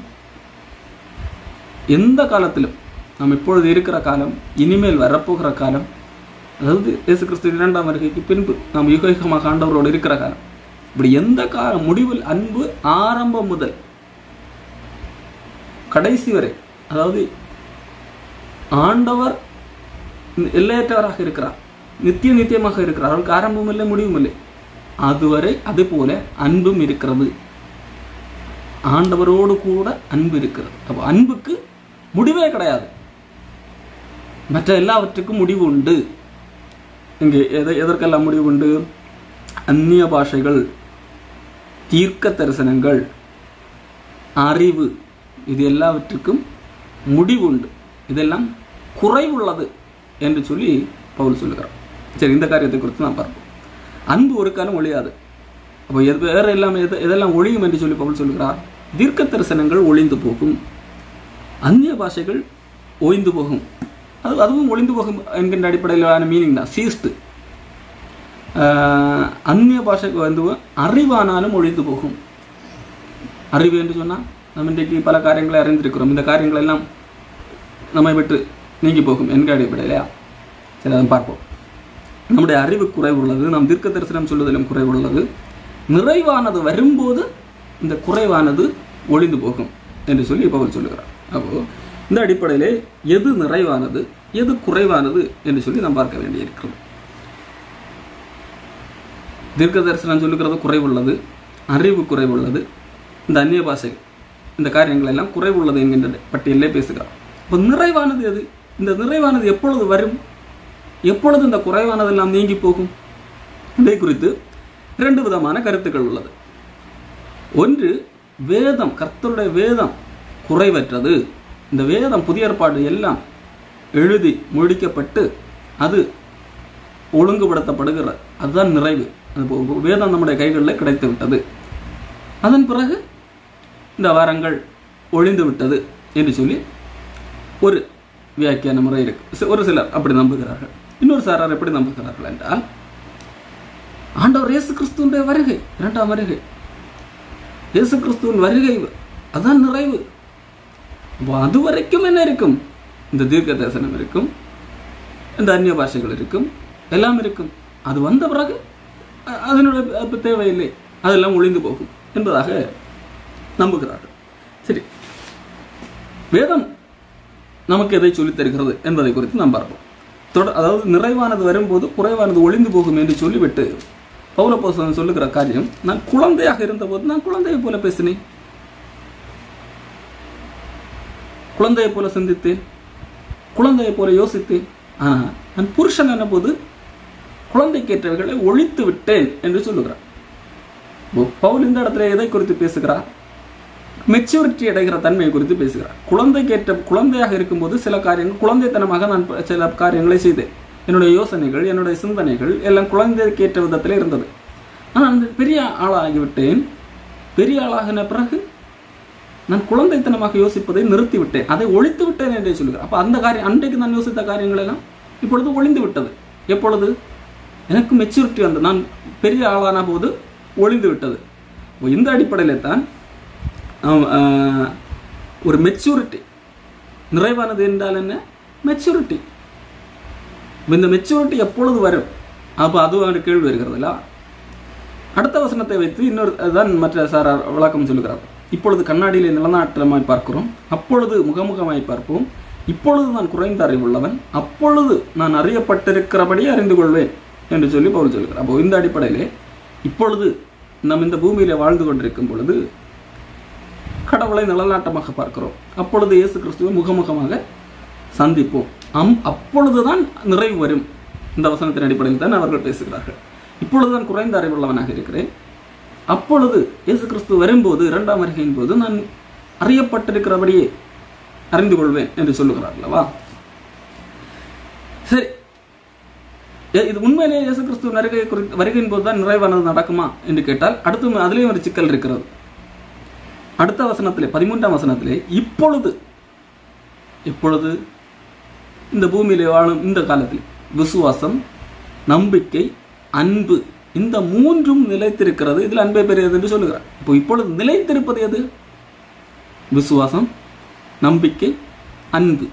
S1: எந்த காலத்திலும் நாம் இப்பொழுது இருக்கிற காலம் இனிமேல் வரப்போகிற காலம் அதாவது இயேசு கிறிஸ்து இரண்டாம் வருகைக்கு பின்பு நாம் யுக யுகமாக ஆண்டவரோடு இருக்கிற காலம் இப்படி எந்த காலம் முடிவில் அன்பு ஆரம்பம் முதல் கடைசி வரை அதாவது ஆண்டவர் எல்லையற்றவராக இருக்கிறார் நித்திய நித்தியமாக இருக்கிறார் அவருக்கு ஆரம்பம் இல்லை முடிவும் இல்லை அதுவரை அது போல அன்பும் இருக்கிறது ஆண்டவரோடு கூட அன்பு இருக்கிறது அப்போ அன்புக்கு முடிவே கிடையாது மற்ற எல்லாவற்றுக்கும் முடிவு உண்டு இங்கே எதை எதற்கெல்லாம் முடிவு உண்டு அந்நிய பாஷைகள் தீர்க்க தரிசனங்கள் அறிவு இது எல்லாவற்றுக்கும் முடிவு உண்டு இதெல்லாம் குறைவுள்ளது என்று சொல்லி பவுல் சொல்லுகிறார் சரி இந்த காரியத்தை குறித்து நான் பார்ப்போம் அன்பு ஒரு காலம் ஒழியாது அப்போ எது வேற எல்லாமே எது எதெல்லாம் ஒழியும் என்று சொல்லி பவுல் சொல்லுகிறார் தீர்க்க தரிசனங்கள் ஒளிந்து போகும் அந்நிய பாஷைகள் ஓய்ந்து போகும் அது அதுவும் ஒளிந்து போகும் என்கின்ற அடிப்படையிலான மீனிங் தான் சீஸ்டு அந்நிய பாஷைக்கு வந்து அறிவானாலும் ஒழிந்து போகும் அறிவு என்று சொன்னால் நம்ம இன்றைக்கு பல காரியங்களை அறிந்திருக்கிறோம் இந்த காரியங்கள் எல்லாம் நம்மை விட்டு நீங்கி போகும் என்கிற அடிப்படையிலையா சரி அதை பார்ப்போம் நம்முடைய அறிவு குறைவுள்ளது நாம் தீர்க்க தரிசனம் சொல்வதிலும் குறைவுள்ளது நிறைவானது வரும்போது இந்த குறைவானது ஒளிந்து போகும் என்று சொல்லி பவுல் சொல்லுகிறார் அப்போ இந்த அடிப்படையிலே எது நிறைவானது எது குறைவானது என்று சொல்லி நாம் பார்க்க வேண்டியிருக்கிறது தீர்க்க தரிசனம் சொல்லுகிறது குறைவுள்ளது அறிவு குறைவுள்ளது இந்த அந்நிய பாஷை இந்த காரியங்கள் எல்லாம் குறைவுள்ளது என்கின்ற பட்டியலே பேசுகிறார் இப்போ நிறைவானது எது இந்த நிறைவானது எப்பொழுது வரும் எப்பொழுது இந்த குறைவானதெல்லாம் நீங்கி போகும் இதை குறித்து இரண்டு விதமான கருத்துக்கள் உள்ளது ஒன்று வேதம் கர்த்தருடைய வேதம் குறைவற்றது இந்த வேதம் புதிய ஏற்பாடு எல்லாம் எழுதி முடிக்கப்பட்டு அது ஒழுங்குபடுத்தப்படுகிறது அதுதான் நிறைவு அது போ- வேதம் நம்முடைய கைகளில் கிடைத்து விட்டது அதன் பிறகு இந்த வாரங்கள் ஒழிந்து விட்டது என்று சொல்லி ஒரு வியாக்கியான முறை இருக்கு சி- ஒரு சிலர் அப்படி நம்புகிறார்கள் இன்னொரு சாரார் எப்படி நம்புகிறார்கள் என்றால் ஆண்டவர் இயேசு கிறிஸ்துவனுடைய வருகை இரண்டாம் வருகை இயேசு கிறிஸ்துவின் வருகை அதான் நிறைவு அப்போ அது வரைக்கும் என்ன இருக்கும் இந்த தீர்க்க தரிசனம் இருக்கும் இந்த அந்நிய பாஷைகள் இருக்கும் எல்லாம் இருக்கும் அது வந்த பிறகு அ- அதனுடைய அப்ப தேவையில்லை அதெல்லாம் ஒளிந்து போகும் என்பதாக நம்புகிறார்கள் சரி வேதம் நமக்கு எதை சொல்லித் தருகிறது என்பதை குறித்து நாம் பார்ப்போம் தொட அதாவது நிறைவானது வரும்போது குறைவானது ஒளிந்து போகும் என்று சொல்லிவிட்டு பௌரப்போசன் சொல்லுகிற காரியம் நான் குழந்தையாக இருந்தபோது நான் குழந்தையை போல பேசினேன் குழந்தையை போல சிந்தித்தேன் குழந்தையை போல யோசித்தேன் ஆனால் நான் புருஷன் என்ன போது குழந்தைக்கேற்றவைகளை ஒழித்து விட்டேன் என்று சொல்லுகிறார் இப்போ பவுல் இந்த இடத்துல எதை குறித்து பேசுகிறார் மெச்சூரிட்டி அடைகிற தன்மையை குறித்து பேசுகிறார் குழந்தைக்கேற்ற குழந்தையாக இருக்கும்போது சில காரியங்கள் குழந்தைத்தனமாக நான் ப- சில காரியங்களை செய்தேன் என்னுடைய யோசனைகள் என்னுடைய சிந்தனைகள் எல்லாம் குழந்தைக்கேற்ற விதத்தில் இருந்தது ஆனால் அந்த பெரிய ஆளாகிவிட்டேன் பெரிய ஆளாகின பிறகு நான் குழந்தைத்தனமாக யோசிப்பதை நிறுத்திவிட்டேன் அதை ஒழித்து விட்டேன் என்றே சொல்லுகிறேன் அப்போ அந்த காரியம் அன்றைக்கு நான் யோசித்த காரியங்கள் எல்லாம் இப்பொழுது ஒளிந்து விட்டது எப்பொழுது எனக்கு மெச்சூரிட்டி வந்து நான் பெரிய ஆளான போது ஒளிந்து விட்டது அப்போ இந்த அடிப்படையில் தான் ஆம், ஆஹ், ஒரு மெச்சூரிட்டி நிறைவானது என்றால் என்ன மெச்சூரிட்டி இந்த மெச்சூரிட்டி எப்பொழுது வரும் அப்போ அதுவும் ஒரு கேள்வி வருகிறதுல அடுத்த வசனத்தை வைத்து இன்னொரு அதுதான் மற்ற சாரார் விளக்கம் சொல்லுகிறார் இப்பொழுது கண்ணாடியிலே நிலநாட்டமாய் பார்க்கிறோம் அப்பொழுது முகமுகமாய் பார்ப்போம் இப்பொழுது நான் குறைந்த அறிவுள்ளவன் அப்பொழுது நான் அறியப்பட்டிருக்கிறபடி அறிந்து கொள்வேன் என்று சொல்லி பவுல் சொல்கிறார் அப்போ இந்த அடிப்படையிலே இப்பொழுது நாம் இந்த பூமியிலே வாழ்ந்து கொண்டிருக்கும் பொழுது கடவுளை நிலநாட்டமாக பார்க்கிறோம் அப்பொழுது இயேசு கிறிஸ்துவை முகமுகமாக சந்திப்போம் அம் அப்பொழுதுதான் நிறைவு வரும் இந்த வசனத்தின் அடிப்படையில் தான் அவர்கள் பேசுகிறார்கள் இப்பொழுதுதான் குறைந்த அறிவுள்ளவனாக இருக்கிறேன் அப்பொழுது இயேசு கிறிஸ்து வரும்போது இரண்டாம் வருகையின் போது நான் அறியப்பட்டிருக்கிறபடியே அறிந்து கொள்வேன் என்று சொல்லுகிறார் அல்லவா சரி ஏ- இது உண்மையிலேயே இயேசு கிறிஸ்து வருகை குறித்து வருகையின் போது தான் நிறைவானது நடக்குமா என்று கேட்டால் அடுத்து அதுலேயும் ஒரு சிக்கல் இருக்கிறது அடுத்த வசனத்திலே பதிமூன்றாம் வசனத்திலே இப்பொழுது இப்பொழுது இந்த பூமியிலே வாழும் இந்த காலத்தில் விசுவாசம் நம்பிக்கை அன்பு இந்த மூன்றும் நிலைத்திருக்கிறது இதில் அன்பே பெரியது என்று சொல்லுகிறார் இப்போ இப்பொழுது நிலைத்திருப்பது எது விசுவாசம் நம்பிக்கை அன்பு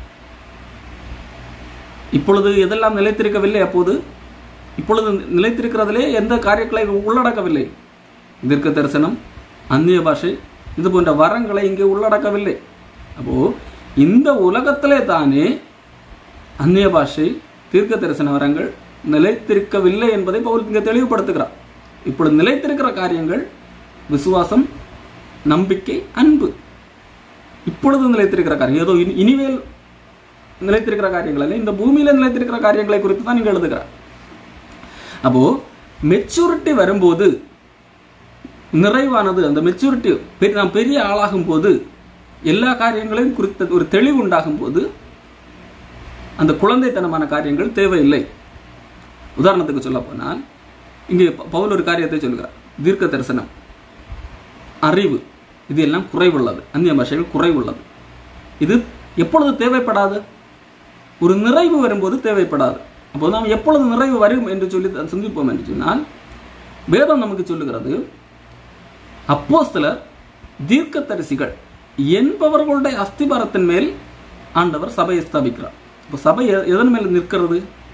S1: இப்பொழுது எதெல்லாம் நிலைத்திருக்கவில்லை அப்போது இப்பொழுது நிலைத்திருக்கிறதிலே எந்த காரியங்களை உள்ளடக்கவில்லை தீர்க்க தரிசனம் அந்நிய பாஷை இது போன்ற வரங்களை இங்கே உள்ளடக்கவில்லை அப்போ இந்த உலகத்திலே தானே அந்நிய பாஷை தீர்க்க தரிசன வரங்கள் நிலைத்திருக்கவில்லை என்பதை பவுல் இங்கே தெளிவுபடுத்துகிறார் இப்பொழுது நிலைத்திருக்கிற காரியங்கள் விசுவாசம் நம்பிக்கை அன்பு இப்பொழுது நிலைத்திருக்கிற காரியம் ஏதோ இனி- இனிமேல் நிலைத்திருக்கிற காரியங்கள் அல்ல இந்த பூமியில நிலைத்திருக்கிற காரியங்களை குறித்து தான் நீங்க எழுதுகிறார் அப்போ மெச்சூரிட்டி வரும்போது நிறைவானது அந்த மெச்சூரிட்டி பெரிய நாம் பெரிய ஆளாகும் போது எல்லா காரியங்களையும் குறித்த ஒரு தெளிவு உண்டாகும் போது அந்த குழந்தைத்தனமான காரியங்கள் தேவையில்லை உதாரணத்துக்கு சொல்ல போனால் இங்கே ப- பவுல் ஒரு காரியத்தை சொல்கிறார் தீர்க்க தரிசனம் அறிவு இது எல்லாம் குறைவுள்ளது அந்நிய பாஷைகள் குறைவுள்ளது இது எப்பொழுது தேவைப்படாது ஒரு நிறைவு வரும்போது தேவைப்படாது அப்போ நாம் எப்பொழுது நிறைவு வரும் என்று சொல்லி தான் சிந்திப்போம் என்று சொன்னால் வேதம் நமக்கு சொல்லுகிறது அப்போஸ்தலர் தீர்க்கதரிசிகள் என்பவர்களுடைய அஸ்திபாரத்தின் மேல் ஆண்டவர் சபையை ஸ்தாபிக்கிறார் இப்போ சபை எ- எதன் மேல் நிற்கிறது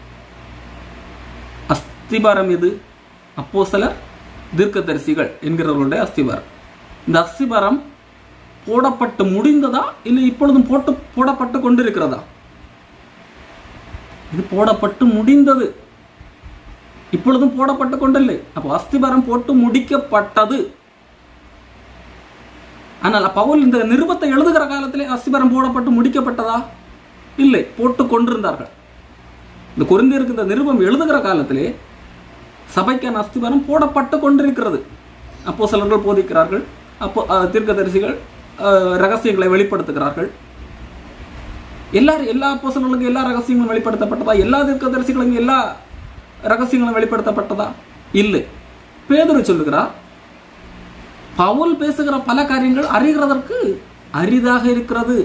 S1: அஸ்திபாரம் எது அப்போஸ்தலர் தீர்க்கதரிசிகள் என்கிறவர்களுடைய அஸ்திபாரம் இந்த அஸ்திபாரம் போடப்பட்டு முடிந்ததா இல்லை இப்பொழுதும் போட்டு போடப்பட்டு கொண்டிருக்கிறதா இது போடப்பட்டு முடிந்தது இப்பொழுதும் போடப்பட்டு கொண்டில்லை அப்போ அஸ்திபாரம் போட்டு முடிக்கப்பட்டது ஆனால் பவுல் இந்த நிருபத்தை எழுதுகிற காலத்திலே அஸ்திபாரம் போடப்பட்டு முடிக்கப்பட்டதா இல்லை போட்டு கொண்டிருந்தார்கள் இந்த குருந்தியருக்கு இந்த நிருபம் எழுதுகிற காலத்திலே சபைக்கான அஸ்திபாரம் போடப்பட்டு கொண்டிருக்கிறது அப்போ சிலர்கள் போதிக்கிறார்கள் அப்போ அஹ், தீர்க்கதரிசிகள் அஹ், ரகசியங்களை வெளிப்படுத்துகிறார்கள் எல்லாரும் எல்லா அப்போஸ்தலர்களுக்கும் எல்லா ரகசியங்களும் வெளிப்படுத்தப்பட்டதா எல்லா தீர்க்கதரிசிகளுக்கும் எல்லா ரகசியங்களும் வெளிப்படுத்தப்பட்டதா இல்லை பேதுரு சொல்லுகிறார் பவுல் பேசுகிற பல காரியங்கள் அறிகிறதற்கு அரிதாக இருக்கிறது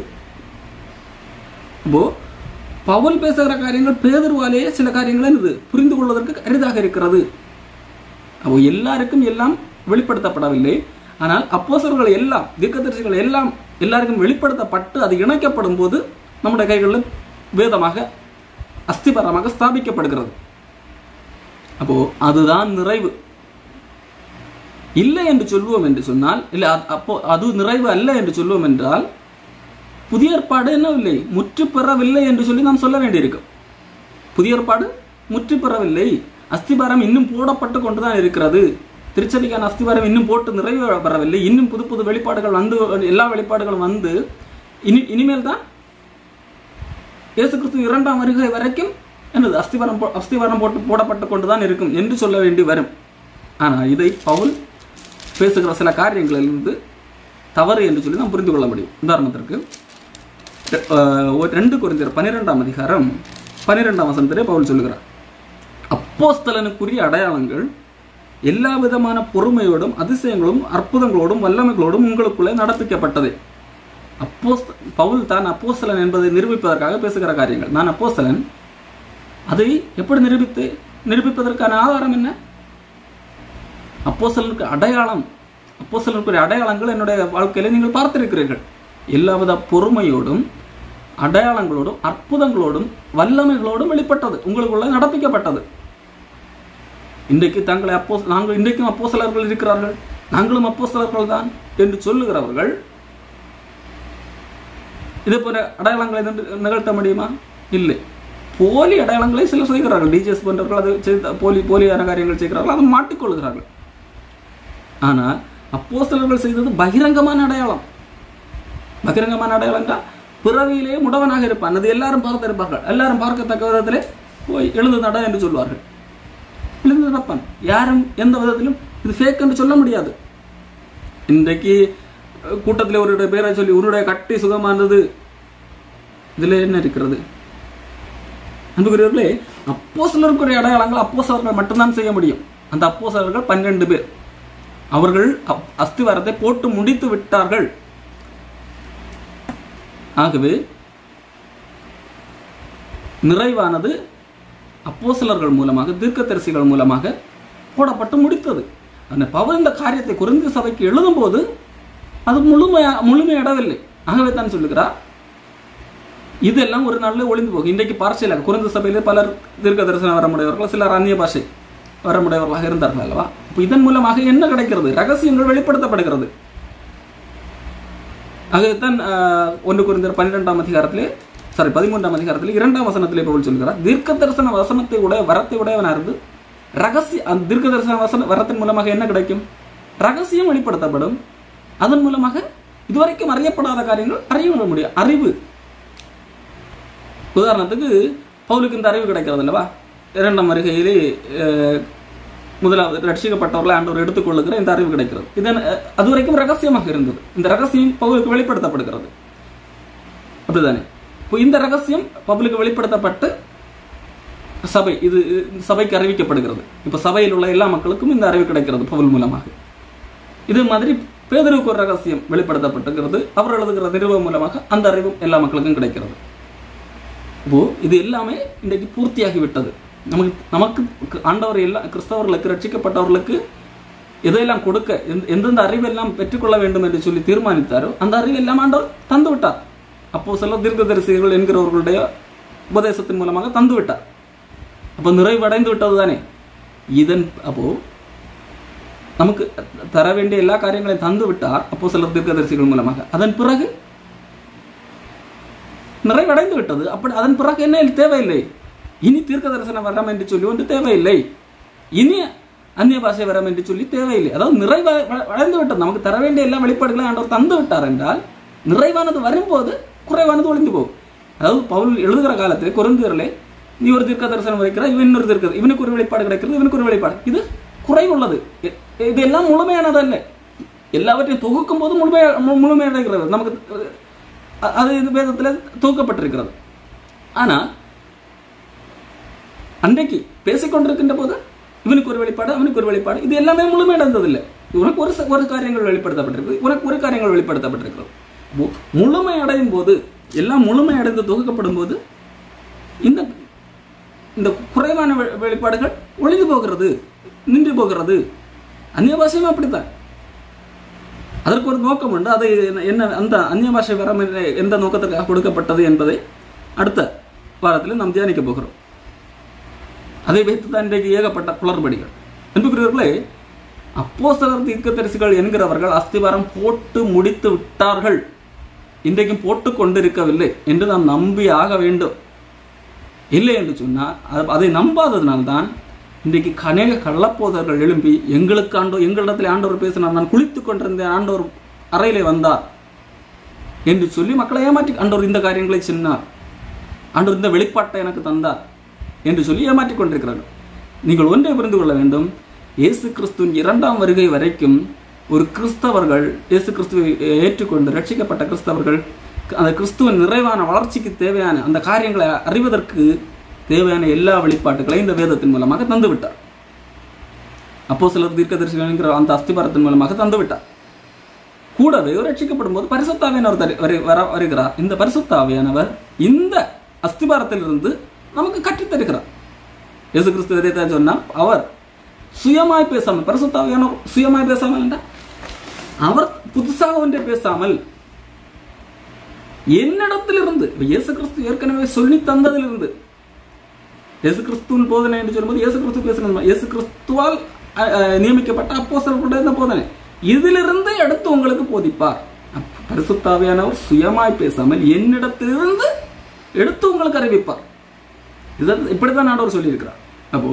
S1: இப்போ பவுல் பேசுகிற காரியங்கள் பேதுருவாலேயே சில காரியங்கள் என்னது புரிந்து கொள்வதற்கு அரிதாக இருக்கிறது அப்போ எல்லாருக்கும் எல்லாம் வெளிப்படுத்தப்படவில்லை ஆனால் அப்போஸ்தலர்கள் எல்லாம் தீர்க்கதரிசிகள் எல்லாம் எல்லாருக்கும் வெளிப்படுத்தப்பட்டு அது இணைக்கப்படும் போது நம்முடைய கைகளில் வேதமாக அஸ்திபரமாக ஸ்தாபிக்கப்படுகிறது அப்போ அதுதான் நிறைவு இல்லை என்று சொல்வோம் என்று சொன்னால் இல்லை அது- அப்போ அது நிறைவு அல்ல என்று சொல்வோம் என்றால் புதிய ஏற்பாடு என்னவில்லை முற்று பெறவில்லை என்று சொல்லி நாம் சொல்ல வேண்டியிருக்கும் புதிய ஏற்பாடு முற்று பெறவில்லை அஸ்திபாரம் இன்னும் போடப்பட்டு கொண்டுதான் இருக்கிறது திருச்சபைக்கான அஸ்திபாரம் இன்னும் போட்டு நிறைவு பெறவில்லை இன்னும் புது புது வெளிப்பாடுகள் வந்து எல்லா வெளிப்பாடுகளும் வந்து இனி இனிமேல் தான் இயேசு கிறிஸ்து இரண்டாம் வருகை வரைக்கும் என்னது அஸ்திவாரம் போ- அஸ்திவாரம் போட்டு போடப்பட்டு கொண்டுதான் இருக்கும் என்று சொல்ல வேண்டி வரும் ஆனால் இதை பவுல் பேசுகிற சில காரியங்களிலிருந்து தவறு என்று சொல்லி நாம் புரிந்து கொள்ள முடியும் உதாரணத்திற்கு அஹ், ஒரு ரெண்டு குறைந்தர் பன்னிரெண்டாம் அதிகாரம் பன்னிரெண்டாம் வசனத்திலே பவுல் சொல்லுகிறார் அப்போஸ்தலனுக்குரிய அடையாளங்கள் எல்லா விதமான பொறுமையோடும் அதிசயங்களும் அற்புதங்களோடும் வல்லமைகளோடும் உங்களுக்குள்ளே நடப்பிக்கப்பட்டது அப்போஸ் பவுல் தான் அப்போஸ்தலன் என்பதை நிரூபிப்பதற்காக பேசுகிற காரியங்கள் நான் அப்போஸ்தலன் அதை எப்படி நிரூபித்து நிரூபிப்பதற்கான ஆதாரம் என்ன அப்போஸ்தலனுக்கு அடையாளம் அப்போஸ்தலனுக்குரிய அடையாளங்கள் என்னுடைய வாழ்க்கையில நீங்கள் பார்த்திருக்கிறீர்கள் எல்லாவித பொறுமையோடும் அடையாளங்களோடும் அற்புதங்களோடும் வல்லமைகளோடும் வெளிப்பட்டது உங்களுக்குள்ள நடப்பிக்கப்பட்டது இன்றைக்கு தங்களை அப்போ நாங்கள் இன்றைக்கும் அப்போஸ்தலர்கள் இருக்கிறார்கள் நாங்களும் அப்போஸ்தலர்கள் தான் என்று சொல்லுகிறவர்கள் இதே போல அடையாளங்களை நின்று- நிகழ்த்த முடியுமா இல்லை போலி அடையாளங்களை சிலர் செய்கிறார்கள் டிஜிஎஸ் போன்றவர்கள் அது செய்த போலி போலியான காரியங்கள் செய்கிறார்கள் அதை மாட்டிக்கொள்கிறார்கள் ஆனால் அப்போஸ்தலர்கள் செய்தது பகிரங்கமான அடையாளம் பகிரங்கமான அடையாளம் என்றால் பிறவியிலே முடவனாக இருப்பான் அது எல்லாரும் பார்த்திருப்பார்கள் எல்லாரும் பார்க்கத்தக்க விதத்திலே போய் எழுந்து நட என்று சொல்வார்கள் எழுந்து நடப்பான் யாரும் எந்த விதத்திலும் இது ஃபேக் என்று சொல்ல முடியாது இன்றைக்கு அஹ், கூட்டத்தில் ஒரு பேரை சொல்லி உன்னுடைய கட்டி சுகமானது இதுல என்ன இருக்கிறது அன்புக்குரியவர்களே அப்போ சிலருக்குரிய அடையாளங்கள் அப்போ மட்டும்தான் செய்ய முடியும் அந்த அப்போ பன்னிரண்டு பேர் அவர்கள் அப்- அஸ்திவாரத்தை போட்டு முடித்து விட்டார்கள் ஆகவே நிறைவானது அப்போஸ்தலர்கள் மூலமாக தீர்க்கதரிசிகள் மூலமாக போடப்பட்டு முடித்தது அந்த பவுல் இந்த காரியத்தை குறைந்த சபைக்கு எழுதும்போது அது முழுமையா முழுமையடவில்லை ஆகவே தான் சொல்லுகிறார் இதெல்லாம் ஒரு நாள்ல ஒளிந்து போகும் இன்றைக்கு பார்சியலாக குறைந்த சபையிலே பலர் தீர்க்க தரிசனம் வரமுடையவர்கள் சிலர் அந்நிய பாஷை வரமுடையவர்களாக இருந்தார்கள் அல்லவா இப்போ இதன் மூலமாக என்ன கிடைக்கிறது ரகசியங்கள் வெளிப்படுத்தப்படுகிறது ஆகத்தான் ஆஹ், ஒன்று குறிந்தர் பன்னிரெண்டாம் அதிகாரத்திலே சாரி பதிமூன்றாம் அதிகாரத்திலே இரண்டாம் வசனத்திலே பவுல் சொல்கிறார் தீர்க்க தரிசன வசனத்தை உடைய வரத்தை உடையவனா இருந்து ரகசிய அந்த தீர்க்க தரிசன வசன வரத்தின் மூலமாக என்ன கிடைக்கும் ரகசியம் வெளிப்படுத்தப்படும் அதன் மூலமாக இதுவரைக்கும் அறியப்படாத காரியங்கள் அறிய முடியும் அறிவு உதாரணத்துக்கு பவுலுக்கு இந்த அறிவு கிடைக்கிறது அல்லவா இரண்டாம் வருகையிலே அஹ், முதலாவது ரட்சிக்கப்பட்டவர்களை ஆண்டவர் எடுத்துக்கொள்ளுகிற இந்த அறிவு கிடைக்கிறது இது அஹ், அது வரைக்கும் ரகசியமாக இருந்தது இந்த ரகசியம் பவுலுக்கு வெளிப்படுத்தப்படுகிறது அப்படிதானே இப்போ இந்த ரகசியம் பவுலுக்கு வெளிப்படுத்தப்பட்டு சபை இது இது சபைக்கு அறிவிக்கப்படுகிறது இப்போ சபையில் உள்ள எல்லா மக்களுக்கும் இந்த அறிவு கிடைக்கிறது பவுல் மூலமாக இது மாதிரி பேதருக்கு ஒரு ரகசியம் வெளிப்படுத்தப்பட்டிருக்கிறது அவர் எழுதுகிற நிறுவனம் மூலமாக அந்த அறிவும் எல்லா மக்களுக்கும் கிடைக்கிறது இப்போ இது எல்லாமே இன்றைக்கு பூர்த்தியாகி விட்டது நமக்கு நமக்கு ஆண்டவர் எல்லாம் கிறிஸ்தவர்களுக்கு ரட்சிக்கப்பட்டவர்களுக்கு எதையெல்லாம் கொடுக்க எந்த- எந்தெந்த அறிவெல்லாம் பெற்றுக்கொள்ள வேண்டும் என்று சொல்லி தீர்மானித்தாரோ அந்த அறிவு எல்லாம் ஆண்டவர் தந்து விட்டார் அப்போ சில தீர்க்கதரிசிகள் என்கிறவர்களுடைய உபதேசத்தின் மூலமாக தந்து விட்டார் அப்போ நிறைவடைந்து விட்டது தானே இதன் அப்போ நமக்கு தர வேண்டிய எல்லா காரியங்களையும் தந்து விட்டார் அப்போ சிலர் தீர்க்கதரிசிகள் மூலமாக அதன் பிறகு நிறைவடைந்து விட்டது அப்படி அதன் பிறகு என்ன தேவையில்லை இனி தீர்க்க தரிசன வரம் என்று சொல்லி ஒன்று தேவையில்லை இனி அந்நிய பாஷை வரம் என்று சொல்லி தேவையில்லை அதாவது நிறைவ வளைந்து விட்டது நமக்கு தர வேண்டிய எல்லா வெளிப்பாடுகளையும் ஆண்டவர் தந்து விட்டார் என்றால் நிறைவானது வரும்போது குறைவானது ஒளிந்து போகும் அதாவது பவுல் எழுதுகிற காலத்தில் குறைந்தவர்களே நீ ஒரு தீர்க்க தரிசனம் வைக்கிற இவன் இன்னொரு தீர்க்க இவனுக்கு ஒரு வெளிப்பாடு கிடைக்கிறது இவனுக்கு ஒரு வெளிப்பாடு இது குறைவுள்ளது இ- இது எல்லாம் முழுமையானதல்ல எல்லாவற்றையும் தொகுக்கும் போது முழுமையா மு- முழுமையடைகிறது நமக்கு அ- அது இந்த வேதத்தில் தூக்கப்பட்டிருக்கிறது ஆனா அன்றைக்கு பேசிக்கொண்டிருக்கின்ற போது இவனுக்கு ஒரு வெளிப்பாடு அவனுக்கு ஒரு வெளிப்பாடு இது எல்லாமே முழுமையடைந்ததில்லை உனக்கு ஒரு ச- ஒரு காரியங்கள் வெளிப்படுத்தப்பட்டிருக்கு உனக்கு ஒரு காரியங்கள் வெளிப்படுத்தப்பட்டிருக்கிறது மு- முழுமை அடையும் போது எல்லாம் முழுமை அடைந்து தொகுக்கப்படும் போது இந்த இந்த குறைவான வெ- வெளிப்பாடுகள் ஒளிந்து போகிறது நின்று போகிறது அந்நிய பாஷையும் அப்படித்தான் அதற்கு ஒரு நோக்கம் உண்டு அதை என்ன- என்ன அந்த அந்நிய பாஷை வரம் என்ன- எந்த நோக்கத்திற்காக கொடுக்கப்பட்டது என்பதை அடுத்த வாரத்தில் நாம் தியானிக்க போகிறோம் அதை வைத்து தான் இன்றைக்கு ஏகப்பட்ட குளறுபடிகள் அன்புக்குரியவர்களே அப்போஸ்தலர் தீர்க்கதரிசிகள் என்கிறவர்கள் அஸ்திவாரம் போட்டு முடித்து விட்டார்கள் இன்றைக்கும் போட்டு கொண்டிருக்கவில்லை என்று நாம் நம்பி ஆக வேண்டும் இல்லை என்று சொன்னால் அது- அதை நம்பாததினால்தான் இன்றைக்கு கனேக கள்ளப்போதர்கள் எழும்பி எங்களுக்கு ஆண்டோ எங்களிடத்தில் ஆண்டவர் பேசினார் நான் குளித்துக் கொண்டிருந்தேன் ஆண்டவர் அறையிலே வந்தார் என்று சொல்லி மக்களை ஏமாற்றி ஆண்டவர் இந்த காரியங்களை சொன்னார் ஆண்டவர் இந்த வெளிப்பாட்டை எனக்கு தந்தார் என்று சொல்லி ஏமாற்றிக் கொண்டிருக்கிறார்கள் நீங்கள் ஒன்றை புரிந்து கொள்ள வேண்டும் இயேசு கிறிஸ்துவின் இரண்டாம் வருகை வரைக்கும் ஒரு கிறிஸ்தவர்கள் இயேசு கிறிஸ்துவை ஏற்றுக்கொண்டு ரட்சிக்கப்பட்ட கிறிஸ்தவர்கள் அந்த கிறிஸ்துவின் நிறைவான வளர்ச்சிக்கு தேவையான அந்த காரியங்களை அறிவதற்கு தேவையான எல்லா வெளிப்பாட்டுகளையும் இந்த வேதத்தின் மூலமாக தந்து விட்டார் அப்போ சிலர் தீர்க்கதரிசிகள் அந்த அஸ்திபாரத்தின் மூலமாக தந்து விட்டார் கூடவே ரட்சிக்கப்படும் போது பரிசுத்தாவியானவர் தரு- வரு- வர வருகிறார் இந்த பரிசுத்தாவியானவர் இந்த அஸ்திபாரத்திலிருந்து நமக்கு கற்றுத் தருகிறார் இயேசு கிறிஸ்து இதைத்தான் சொன்னால் அவர் சுயமாய் பேசாமல் பரிசுத்தாவியானவர் சுயமாய் பேசாமல் என்றால் அவர் புதுசாக ஒன்றை பேசாமல் என்னிடத்திலிருந்து இப்ப இயேசு கிறிஸ்து ஏற்கனவே சொல்லி தந்ததிலிருந்து இயேசு கிறிஸ்துவின் போதனை என்று சொல்லும்போது இயேசு கிறிஸ்து பேசுறது இயேசு கிறிஸ்துவால் அஹ், அஹ், நியமிக்கப்பட்ட அப்போஸ்தலர்களுடைய இந்த போதனை இதிலிருந்து எடுத்து உங்களுக்கு போதிப்பார் அப்ப பரிசுத்தாவியானவர் சுயமாய் பேசாமல் என்னிடத்திலிருந்து எடுத்து உங்களுக்கு அறிவிப்பார் இதை இப்படித்தான் ஆண்டவர் சொல்லியிருக்கிறார் அப்போ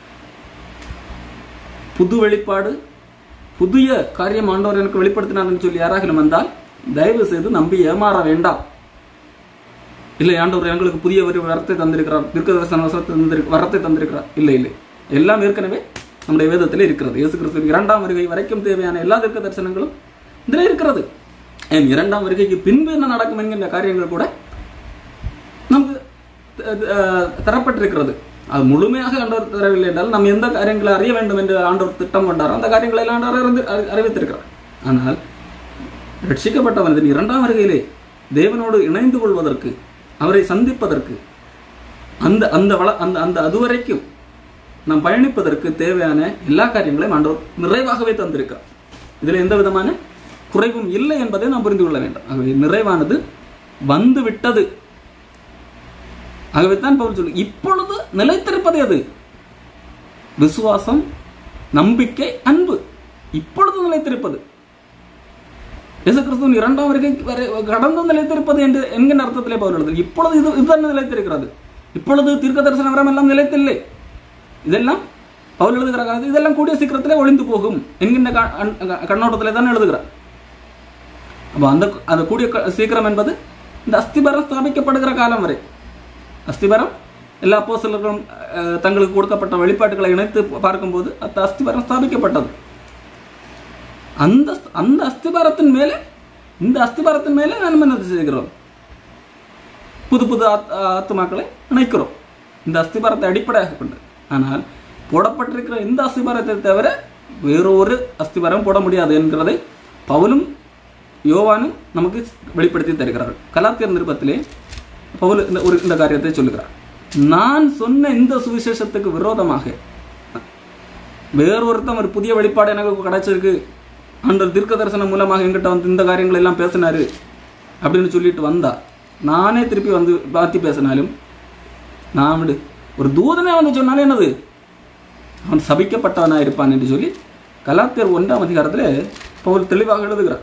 S1: புது வெளிப்பாடு புதிய காரியம் ஆண்டவர் எனக்கு வெளிப்படுத்தினார்னு சொல்லி யாராகிலும் வந்தால் தயவு செய்து நம்பி ஏமாற வேண்டாம் இல்லை ஆண்டவர் எங்களுக்கு புதிய ஒரு வரத்தை தந்திருக்கிறார் தீர்க்கதரிசன வசனத்தை தந்திரு- வரத்தை தந்திருக்கிறார் இல்லை இல்லை எல்லாம் ஏற்கனவே நம்முடைய வேதத்தில் இருக்கிறது இயேசு கிறிஸ்து இரண்டாம் வருகை வரைக்கும் தேவையான எல்லா தீர்க்க தரிசனங்களும் இதில் இருக்கிறது என் இரண்டாம் வருகைக்கு பின்பு என்ன நடக்கும் என்கின்ற காரியங்கள் கூட நமக்கு த- அஹ் தரப்பட்டிருக்கிறது அது முழுமையாக ஆண்டவர் தரவில்லை என்றால் நாம் எந்த காரியங்களை அறிய வேண்டும் என்று ஆண்டவர் திட்டம் கொண்டாரோ அந்த காரியங்களை எல்லாம் ஆண்டவர் அறிந்து- அறி- அறிவித்திருக்கிறார் ஆனால் ரட்சிக்கப்பட்டவனதின் இரண்டாம் வருகையிலே தேவனோடு இணைந்து கொள்வதற்கு அவரை சந்திப்பதற்கு அந்த அந்த வள அந்த அந்த அதுவரைக்கும் நாம் பயணிப்பதற்கு தேவையான எல்லா காரியங்களையும் ஆண்டவர் நிறைவாகவே தந்திருக்கிறார் இதில் எந்த விதமான குறைவும் இல்லை என்பதை நாம் புரிந்து கொள்ள வேண்டும் ஆகவே நிறைவானது வந்து விட்டது ஆகவே தான் பவுல் சொல்லு இப்பொழுது நிலைத்திருப்பது எது விசுவாசம் நம்பிக்கை அன்பு இப்பொழுது நிலைத்திருப்பது இயேசு கிறிஸ்துவின் இரண்டாம் வருகை வரை கடந்து நிலைத்திருப்பது என்று என்கின்ற அர்த்தத்திலே பவுல் எழுது இப்பொழுது இது இதுதான் நிலைத்திருக்கிறது இப்பொழுது தீர்க்க தரிசன வரம் எல்லாம் நிலைத்தில்லை இதெல்லாம் பவுல் எழுதுகிற காலத்தில் இதெல்லாம் கூடிய சீக்கிரத்திலே ஒளிந்து போகும் என்கின்ற க- அன்- கண்ணோட்டத்திலே தான் எழுதுகிறார் அப்போ அந்த அந்த கூடிய க- சீக்கிரம் என்பது இந்த அஸ்திபரம் ஸ்தாபிக்கப்படுகிற காலம் வரை அஸ்திபரம் எல்லா அப்போஸ்தலர்களும் அஹ், தங்களுக்கு கொடுக்கப்பட்ட வெளிப்பாட்டுகளை இணைத்து பார்க்கும்போது அந்த அஸ்திபரம் ஸ்தாபிக்கப்பட்டது அந்த அந்த அஸ்திபாரத்தின் மேலே இந்த அஸ்திபாரத்தின் மேலே நாம் என்ன செய்கிறோம் புது புது ஆத்- ஆத்துமாக்களை இணைக்கிறோம் இந்த அஸ்திபாரத்தை அடிப்படையாக கொண்டு ஆனால் போடப்பட்டிருக்கிற இந்த அஸ்திபாரத்தை தவிர வேறொரு அஸ்திபாரம் போட முடியாது என்கிறதை பவுலும் யோவானும் நமக்கு வெளிப்படுத்தி தருகிறார்கள் கலாத்தியர் நிருபத்திலே பவுல் இந்த ஒரு இந்த காரியத்தை சொல்லுகிறார் நான் சொன்ன இந்த சுவிசேஷத்துக்கு விரோதமாக வேறொருத்தன் ஒரு புதிய வெளிப்பாடு எனக்கு கிடைச்சிருக்கு ஆண்டவர் தீர்க்க தரிசனம் மூலமாக என்கிட்ட வந்து இந்த காரியங்கள் எல்லாம் பேசினாரு அப்படின்னு சொல்லிட்டு வந்தா நானே திருப்பி வந்து மாற்றி பேசினாலும் நான் விடு ஒரு தூதனே வந்து சொன்னாலே என்னது அவன் சபிக்கப்பட்டவனா இருப்பான் என்று சொல்லி கலாத்தியர் ஒன்றாம் அதிகாரத்தில் பவுல் தெளிவாக எழுதுகிறார்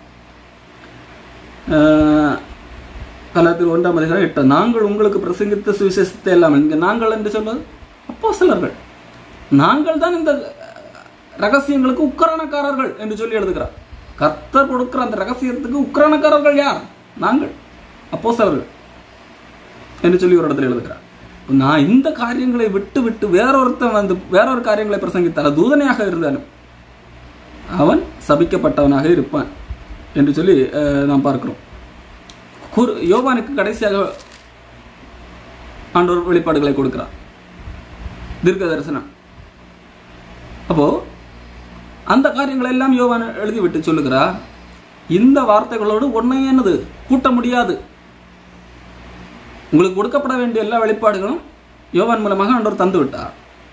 S1: ஆஹ், கலாத்தியர் ஒன்றாம் அதிகாரம் எட்டு நாங்கள் உங்களுக்கு பிரசங்கித்த சுவிசேஷத்தை எல்லாம் இங்கே நாங்கள் என்று சொல்வது அப்போ சிலர்கள் நாங்கள் தான் இந்த ரகசியங்களுக்கு உக்கரணக்காரர்கள் என்று சொல்லி எழுதுகிறார் கர்த்தர் கொடுக்கிற அந்த ரகசியத்துக்கு உக்கரணக்காரர்கள் யார் நாங்கள் அப்போஸ்தலர்கள் என்று சொல்லி ஒரு இடத்துல எழுதுகிறார் நான் இந்த காரியங்களை விட்டு விட்டு வேறொருத்தன் வந்து வேறொரு காரியங்களை பிரசங்கித்தால் தூதனையாக இருந்தாலும் அவன் சபிக்கப்பட்டவனாக இருப்பான் என்று சொல்லி அஹ், நாம் பார்க்கிறோம் குரு யோவானுக்கு கடைசியாக ஆண்டவர் வெளிப்பாடுகளை கொடுக்கிறார் தீர்க்க தரிசனம் அப்போ அந்த காரியங்களை எல்லாம் யோவான் எழுதி விட்டு சொல்லுகிறார் இந்த வார்த்தைகளோடு ஒன்றை என்னது கூட்ட முடியாது உங்களுக்கு கொடுக்கப்பட வேண்டிய எல்லா வெளிப்பாடுகளும் யோவான் மூலமாக ஆண்டவர் தந்து விட்டார்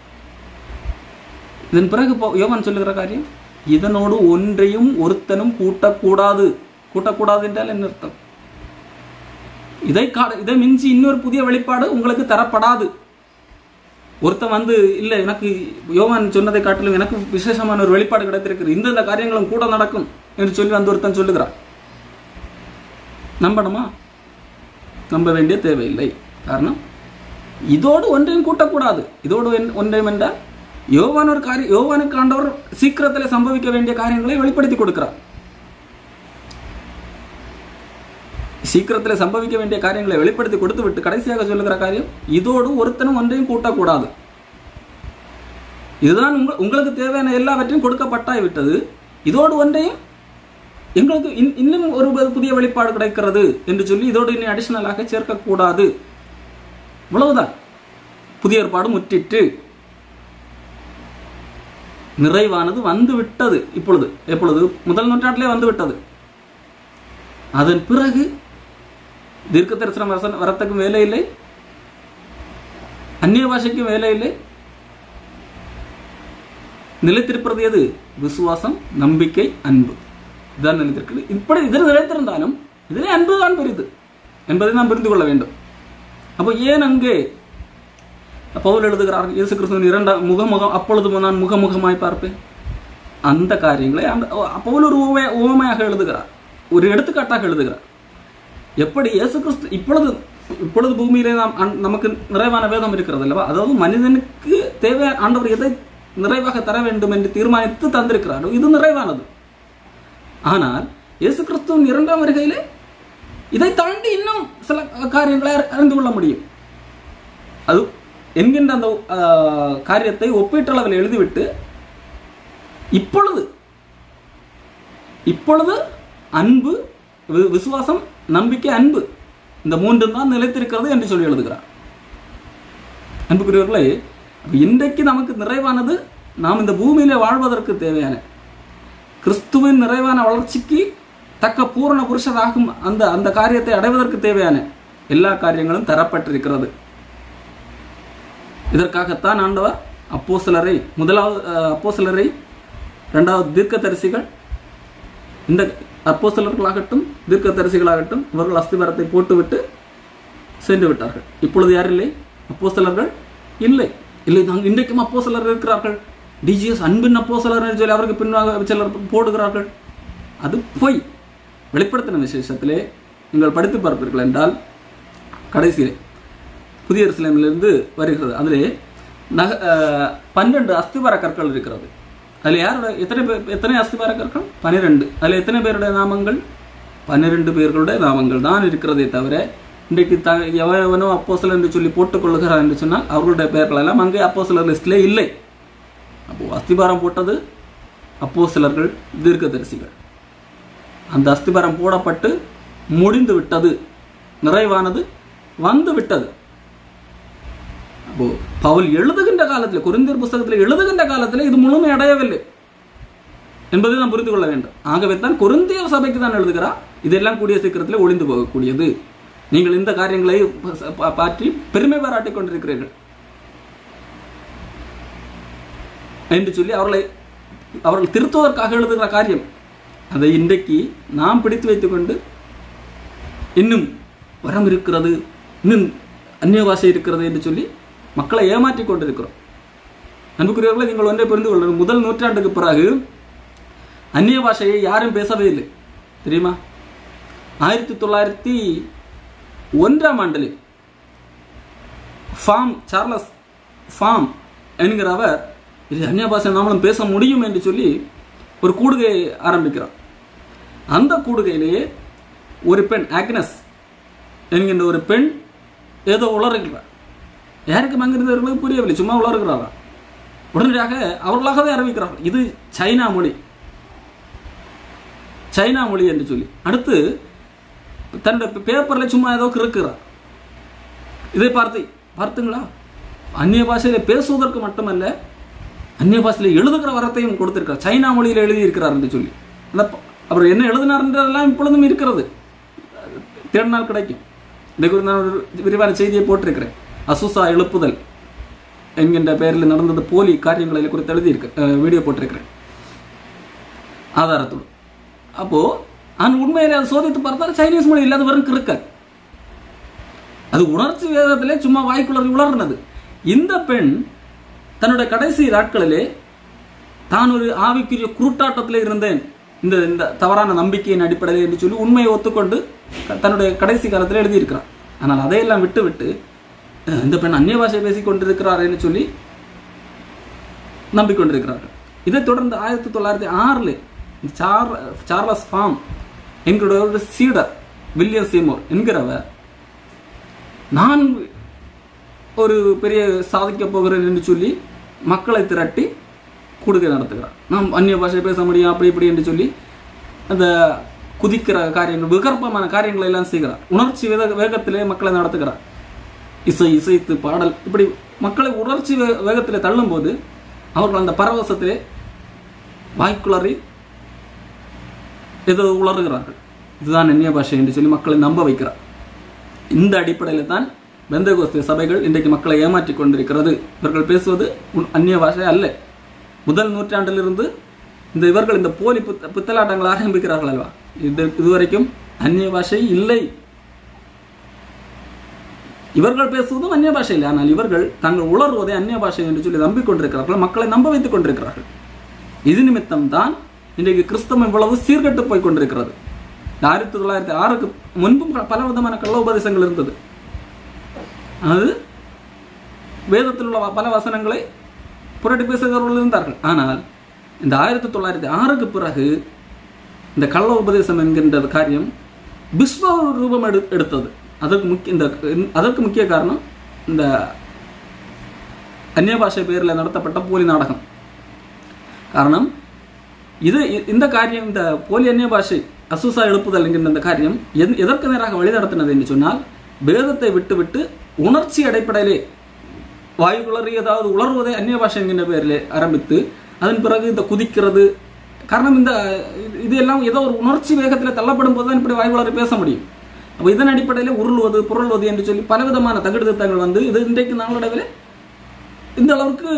S1: இதன் பிறகு போ- யோவான் சொல்லுகிற காரியம் இதனோடு ஒன்றையும் ஒருத்தனும் கூட்டக்கூடாது கூட்டக்கூடாது என்றால் என்ன அர்த்தம் இதை கா- இதை மிஞ்சி இன்னொரு புதிய வெளிப்பாடு உங்களுக்கு தரப்படாது ஒருத்தன் வந்து இல்லை எனக்கு யோவான் சொன்னதை காட்டிலும் எனக்கு விசேஷமான ஒரு வெளிப்பாடு கிடைத்திருக்கிறது இந்த இந்த காரியங்களும் கூட நடக்கும் என்று சொல்லி வந்து ஒருத்தன் சொல்லுகிறான் நம்பணுமா நம்ப வேண்டிய தேவையில்லை காரணம் இதோடு ஒன்றையும் கூட்டக்கூடாது இதோடு ஒன்- ஒன்றையும் என்றால் யோவான் ஒரு காரியம் யோவானுக்கு ஆண்டவர் சீக்கிரத்தில் சம்பவிக்க வேண்டிய காரியங்களை வெளிப்படுத்தி கொடுக்கிறார் சீக்கிரத்தில் சம்பவிக்க வேண்டிய காரியங்களை வெளிப்படுத்தி கொடுத்து விட்டு கடைசியாக சொல்லுகிற காரியம் இதோடு ஒருத்தனும் ஒன்றையும் கூட்டக்கூடாது இதுதான் உங்க உங்களுக்கு தேவையான எல்லாவற்றையும் கொடுக்கப்பட்டாய் விட்டது இதோடு ஒன்றையும் எங்களுக்கு இன்- இன்னும் ஒரு புதிய வெளிப்பாடு கிடைக்கிறது என்று சொல்லி இதோடு இன்னும் அடிஷனலாக சேர்க்கக்கூடாது இவ்வளவுதான் புதிய ஏற்பாடு முற்றிற்று நிறைவானது வந்து விட்டது இப்பொழுது எப்பொழுது முதல் நூற்றாண்டிலே வந்து விட்டது அதன் பிறகு தீர்க்க தரிசனம் வசன வரத்துக்கும் வேலை இல்லை அந்நிய பாஷைக்கும் வேலை இல்லை நிலைத்திருப்பது எது விசுவாசம் நம்பிக்கை அன்பு இதுதான் நிலைத்திருக்கிறது இப்படி இதில் நிலைத்திருந்தாலும் இதிலே அன்பு தான் பெரிது என்பதை நாம் புரிந்து கொள்ள வேண்டும் அப்போ ஏன் அங்கே பவுல் எழுதுகிறார் இயேசு கிறிஸ்துவின் இரண்டாம் முகமுகம் அப்பொழுது நான் முகமுகமாய் பார்ப்பேன் அந்த காரியங்களை அந்த பவுல் ஒரு உவமை உவமையாக எழுதுகிறார் ஒரு எடுத்துக்காட்டாக எழுதுகிறார் எப்படி இயேசு கிறிஸ்து இப்பொழுது இப்பொழுது பூமியிலே நாம் அன்- நமக்கு நிறைவான வேதம் இருக்கிறது அல்லவா அதாவது மனிதனுக்கு தேவை ஆண்டவர் எதை நிறைவாக தர வேண்டும் என்று தீர்மானித்து தந்திருக்கிறாரோ இது நிறைவானது ஆனால் இயேசு கிறிஸ்துவின் இரண்டாம் வருகையிலே இதை தாண்டி இன்னும் சில காரியங்களை அறி- அறிந்து கொள்ள முடியும் அது என்கின்ற அந்த ஆஹ், காரியத்தை ஒப்பீட்டளவில் எழுதிவிட்டு இப்பொழுது இப்பொழுது அன்பு வி- விசுவாசம் நம்பிக்கை அன்பு இந்த மூன்றும் தான் நிலைத்திருக்கிறது என்று சொல்லி எழுதுகிறார் அன்புக்குரியவர்களே அப்ப இன்றைக்கு நமக்கு நிறைவானது நாம் இந்த பூமியிலே வாழ்வதற்கு தேவையான கிறிஸ்துவின் நிறைவான வளர்ச்சிக்கு தக்க பூரண புருஷராகும் அந்த அந்த காரியத்தை அடைவதற்கு தேவையான எல்லா காரியங்களும் தரப்பட்டிருக்கிறது இதற்காகத்தான் ஆண்டவர் அப்போ சிலரை முதலாவது அப்போ சிலரை இரண்டாவது தீர்க்கதரிசிகள் இந்த அப்போ சிலர்களாகட்டும் தீர்க்கதரிசிகளாகட்டும் இவர்கள் அஸ்திவாரத்தை போட்டுவிட்டு சென்று விட்டார்கள் இப்பொழுது யார் இல்லை அப்போ சிலர்கள் இல்லை இல்லை நாங்கள் இன்றைக்கும் அப்போ சிலர் இருக்கிறார்கள் டிஜிஎஸ் அன்பின் அப்போ சிலர் சொல்லி அவருக்கு பின்னாக சிலர் போடுகிறார்கள் அது பொய் வெளிப்படுத்தின விசேஷத்திலே நீங்கள் படித்து பார்ப்பீர்கள் என்றால் கடைசியிலே புதிய எருசலேமிலிருந்து வருகிறது அதிலே நக அஹ், பன்னெண்டு அஸ்திவார கற்கள் இருக்கிறது அதில் யாரோட எத்தனை பேர் எத்தனை அஸ்திவார கற்கள் பன்னிரெண்டு அதில் எத்தனை பேருடைய நாமங்கள் பன்னிரெண்டு பேர்களுடைய நாமங்கள் தான் இருக்கிறதே தவிர இன்றைக்கு த எவனோ அப்போஸ்தலர் என்று சொல்லி போட்டுக் கொள்ளுகிறார் என்று சொன்னால் அவர்களுடைய பெயர்கள் எல்லாம் அங்கே அப்போஸ்தலர் லிஸ்டிலே இல்லை அப்போ அஸ்திபாரம் போட்டது அப்போஸ்தலர்கள் தீர்க்கதரிசிகள் அந்த அஸ்திபாரம் போடப்பட்டு முடிந்து விட்டது நிறைவானது வந்து விட்டது அப்போ பவுல் எழுதுகின்ற காலத்தில் குருந்தியர் புஸ்தகத்தில் எழுதுகின்ற காலத்தில் இது முழுமை அடையவில்லை என்பதை நாம் புரிந்து கொள்ள வேண்டும் ஆகவே தான் குருந்தியர் சபைக்கு தான் எழுதுகிறார் இதெல்லாம் கூடிய சீக்கிரத்தில் ஒளிந்து போகக்கூடியது நீங்கள் இந்த காரியங்களை ப- ப- பற்றி பெருமை பாராட்டிக் கொண்டிருக்கிறீர்கள் என்று சொல்லி அவர்களை அவர்கள் திருத்துவதற்காக எழுதுகிற காரியம் அதை இன்றைக்கு நாம் பிடித்து வைத்துக்கொண்டு இன்னும் வரம் இருக்கிறது இன்னும் அந்நிய பாஷை இருக்கிறது என்று சொல்லி மக்களை ஏமாற்றிக் கொண்டிருக்கிறோம் அன்புக்குரியவர்களை நீங்கள் ஒன்றை புரிந்து கொள்ளணும் முதல் நூற்றாண்டுக்கு பிறகு அந்நிய பாஷையை யாரும் பேசவே இல்லை தெரியுமா ஆயிரத்தி தொள்ளாயிரத்தி ஒன்றாம் ஆண்டில் ஃபார்ம் சார்லஸ் ஃபார்ம் என்கிற அவர் இது அந்நிய பாஷை நாமளும் பேச முடியும் என்று சொல்லி ஒரு கூடுகை ஆரம்பிக்கிறார் அந்த கூடுகையிலேயே ஒரு பெண் ஆக்னஸ் என்கின்ற ஒரு பெண் ஏதோ உளறுகிறார் யாருக்கும் அங்கிருந்தவர்களுக்கு புரியவில்லை சும்மா உளறுகிறாரா உடனடியாக அவர்களாகவே அறிவிக்கிறார்கள் இது சைனா மொழி சைனா மொழி என்று சொல்லி அடுத்து தன்னுடைய பேப்பரில் சும்மா ஏதோ கிறுக்கிறார் இதை பார்த்து பார்த்துங்களா அந்நிய பாஷையில பேசுவதற்கு மட்டுமல்ல அந்நிய பாஷையில் எழுதுகிற வரத்தையும் கொடுத்திருக்கார் சைனா மொழியில் எழுதியிருக்கிறார் என்று சொல்லி அந்த ப- அவர் என்ன எழுதினார்ன்றதெல்லாம் இப்பொழுதும் இருக்கிறது தேடினால் கிடைக்கும் இதை குறித்து நான் ஒரு விரிவான செய்தியை போட்டிருக்கிறேன் அசுசா எழுப்புதல் என்கின்ற பெயரில் நடந்தது போலி காரியங்களை குறித்து எழுதியிருக்கு அஹ், வீடியோ போட்டிருக்கிறேன் ஆதாரத்தோடு அப்போ நான் உண்மையிலே அதை சோதித்து பார்த்தால் சைனீஸ் மொழி இல்லாத வெறும் கிறுக்கல் அது உணர்ச்சி வேதத்திலே சும்மா வாய்க்குள்ளது உளர்னது இந்த பெண் தன்னுடைய கடைசி நாட்களிலே தான் ஒரு ஆவிக்குரிய குருட்டாட்டத்திலே இருந்தேன் இந்த இந்த தவறான நம்பிக்கையின் அடிப்படையில் என்று சொல்லி உண்மையை ஒத்துக்கொண்டு க- தன்னுடைய கடைசி காலத்தில் எழுதியிருக்கிறார் ஆனால் அதையெல்லாம் விட்டு விட்டு அஹ், இந்த பெண் அந்நிய பாஷை பேசிக் கொண்டிருக்கிறார் என்று சொல்லி நம்பிக்கொண்டிருக்கிறார்கள் இதைத் தொடர்ந்து ஆயிரத்தி தொள்ளாயிரத்தி ஆறில் சார் சார்லஸ் ஃபார்ம் எங்களுடைய ஒரு சீடர் வில்லியம் சீமோர் என்கிறவர் நான் ஒரு பெரிய சாதிக்க போகிறேன் என்று சொல்லி மக்களை திரட்டி கொடுக்கை நடத்துகிறார் நாம் அந்நிய பாஷை பேச முடியும் அப்படி இப்படி என்று சொல்லி அந்த குதிக்கிற காரியங்கள் விகற்பமான காரியங்களை எல்லாம் செய்கிறார் உணர்ச்சி வேக வேகத்திலே மக்களை நடத்துகிறார் இசை இசைத்து பாடல் இப்படி மக்களை உணர்ச்சி வே வேகத்திலே தள்ளும்போது அவர்கள் அந்த பரவசத்திலே வாய்க்குளறி ஏதோ உளறுகிறார்கள் இதுதான் அந்நிய பாஷை என்று சொல்லி மக்களை நம்ப வைக்கிறார் இந்த அடிப்படையில் தான் பெந்தகோஸ்திய சபைகள் இன்றைக்கு மக்களை ஏமாற்றிக் கொண்டிருக்கிறது இவர்கள் பேசுவது உன் அந்நிய பாஷை அல்ல முதல் நூற்றாண்டிலிருந்து இந்த இவர்கள் இந்த போலி புத்த புத்தலாட்டங்களை ஆரம்பிக்கிறார்கள் அல்லவா இது இதுவரைக்கும் அந்நிய பாஷை இல்லை இவர்கள் பேசுவதும் அந்நிய பாஷை இல்லை ஆனால் இவர்கள் தாங்கள் உளறுவதை அந்நிய பாஷை என்று சொல்லி நம்பிக்கொண்டிருக்கிறார்கள் மக்களை நம்ப வைத்துக் கொண்டிருக்கிறார்கள் இது நிமித்தம் தான் இன்றைக்கு கிறிஸ்தவம் இவ்வளவு சீர்கெட்டு போய் கொண்டிருக்கிறது ஆயிரத்தி தொள்ளாயிரத்தி ஆறுக்கு முன்பும் பல விதமான கள்ள உபதேசங்கள் இருந்தது அது வேதத்தில் உள்ள பல வசனங்களை புரட்டி பேசுகிறவர்கள் இருந்தார்கள் ஆனால் இந்த ஆயிரத்தி தொள்ளாயிரத்தி ஆறுக்கு பிறகு இந்த கள்ள உபதேசம் என்கின்ற காரியம் விஸ்வ ரூபம் எடு எடுத்தது அதற்கு முக்கிய இந்த அதற்கு முக்கிய காரணம் இந்த அந்நிய பாஷை பெயரில் நடத்தப்பட்ட போலி நாடகம் காரணம் இது இந்த காரியம் இந்த போலி அந்நிய பாஷை அசூசா எழுப்புதல் என்கின்ற இந்த காரியம் எத்- எதற்கு நேராக வழிநடத்தினது என்று சொன்னால் வேதத்தை விட்டுவிட்டு உணர்ச்சி அடிப்படையிலே வாயுகுளறி ஏதாவது உளறுவதை அந்நிய பாஷை என்கின்ற பெயரிலே ஆரம்பித்து அதன் பிறகு இந்த குதிக்கிறது காரணம் இந்த இது- இது எல்லாம் ஏதோ ஒரு உணர்ச்சி வேகத்தில் தள்ளப்படும் போது தான் இப்படி வாயுகுளறி பேச முடியும் அப்போ இதன் அடிப்படையில் உருள்வது புரள்வது என்று சொல்லி பலவிதமான தகுடு திட்டங்கள் வந்து இது இன்றைக்கு நாளடைவில் இந்த அளவுக்கு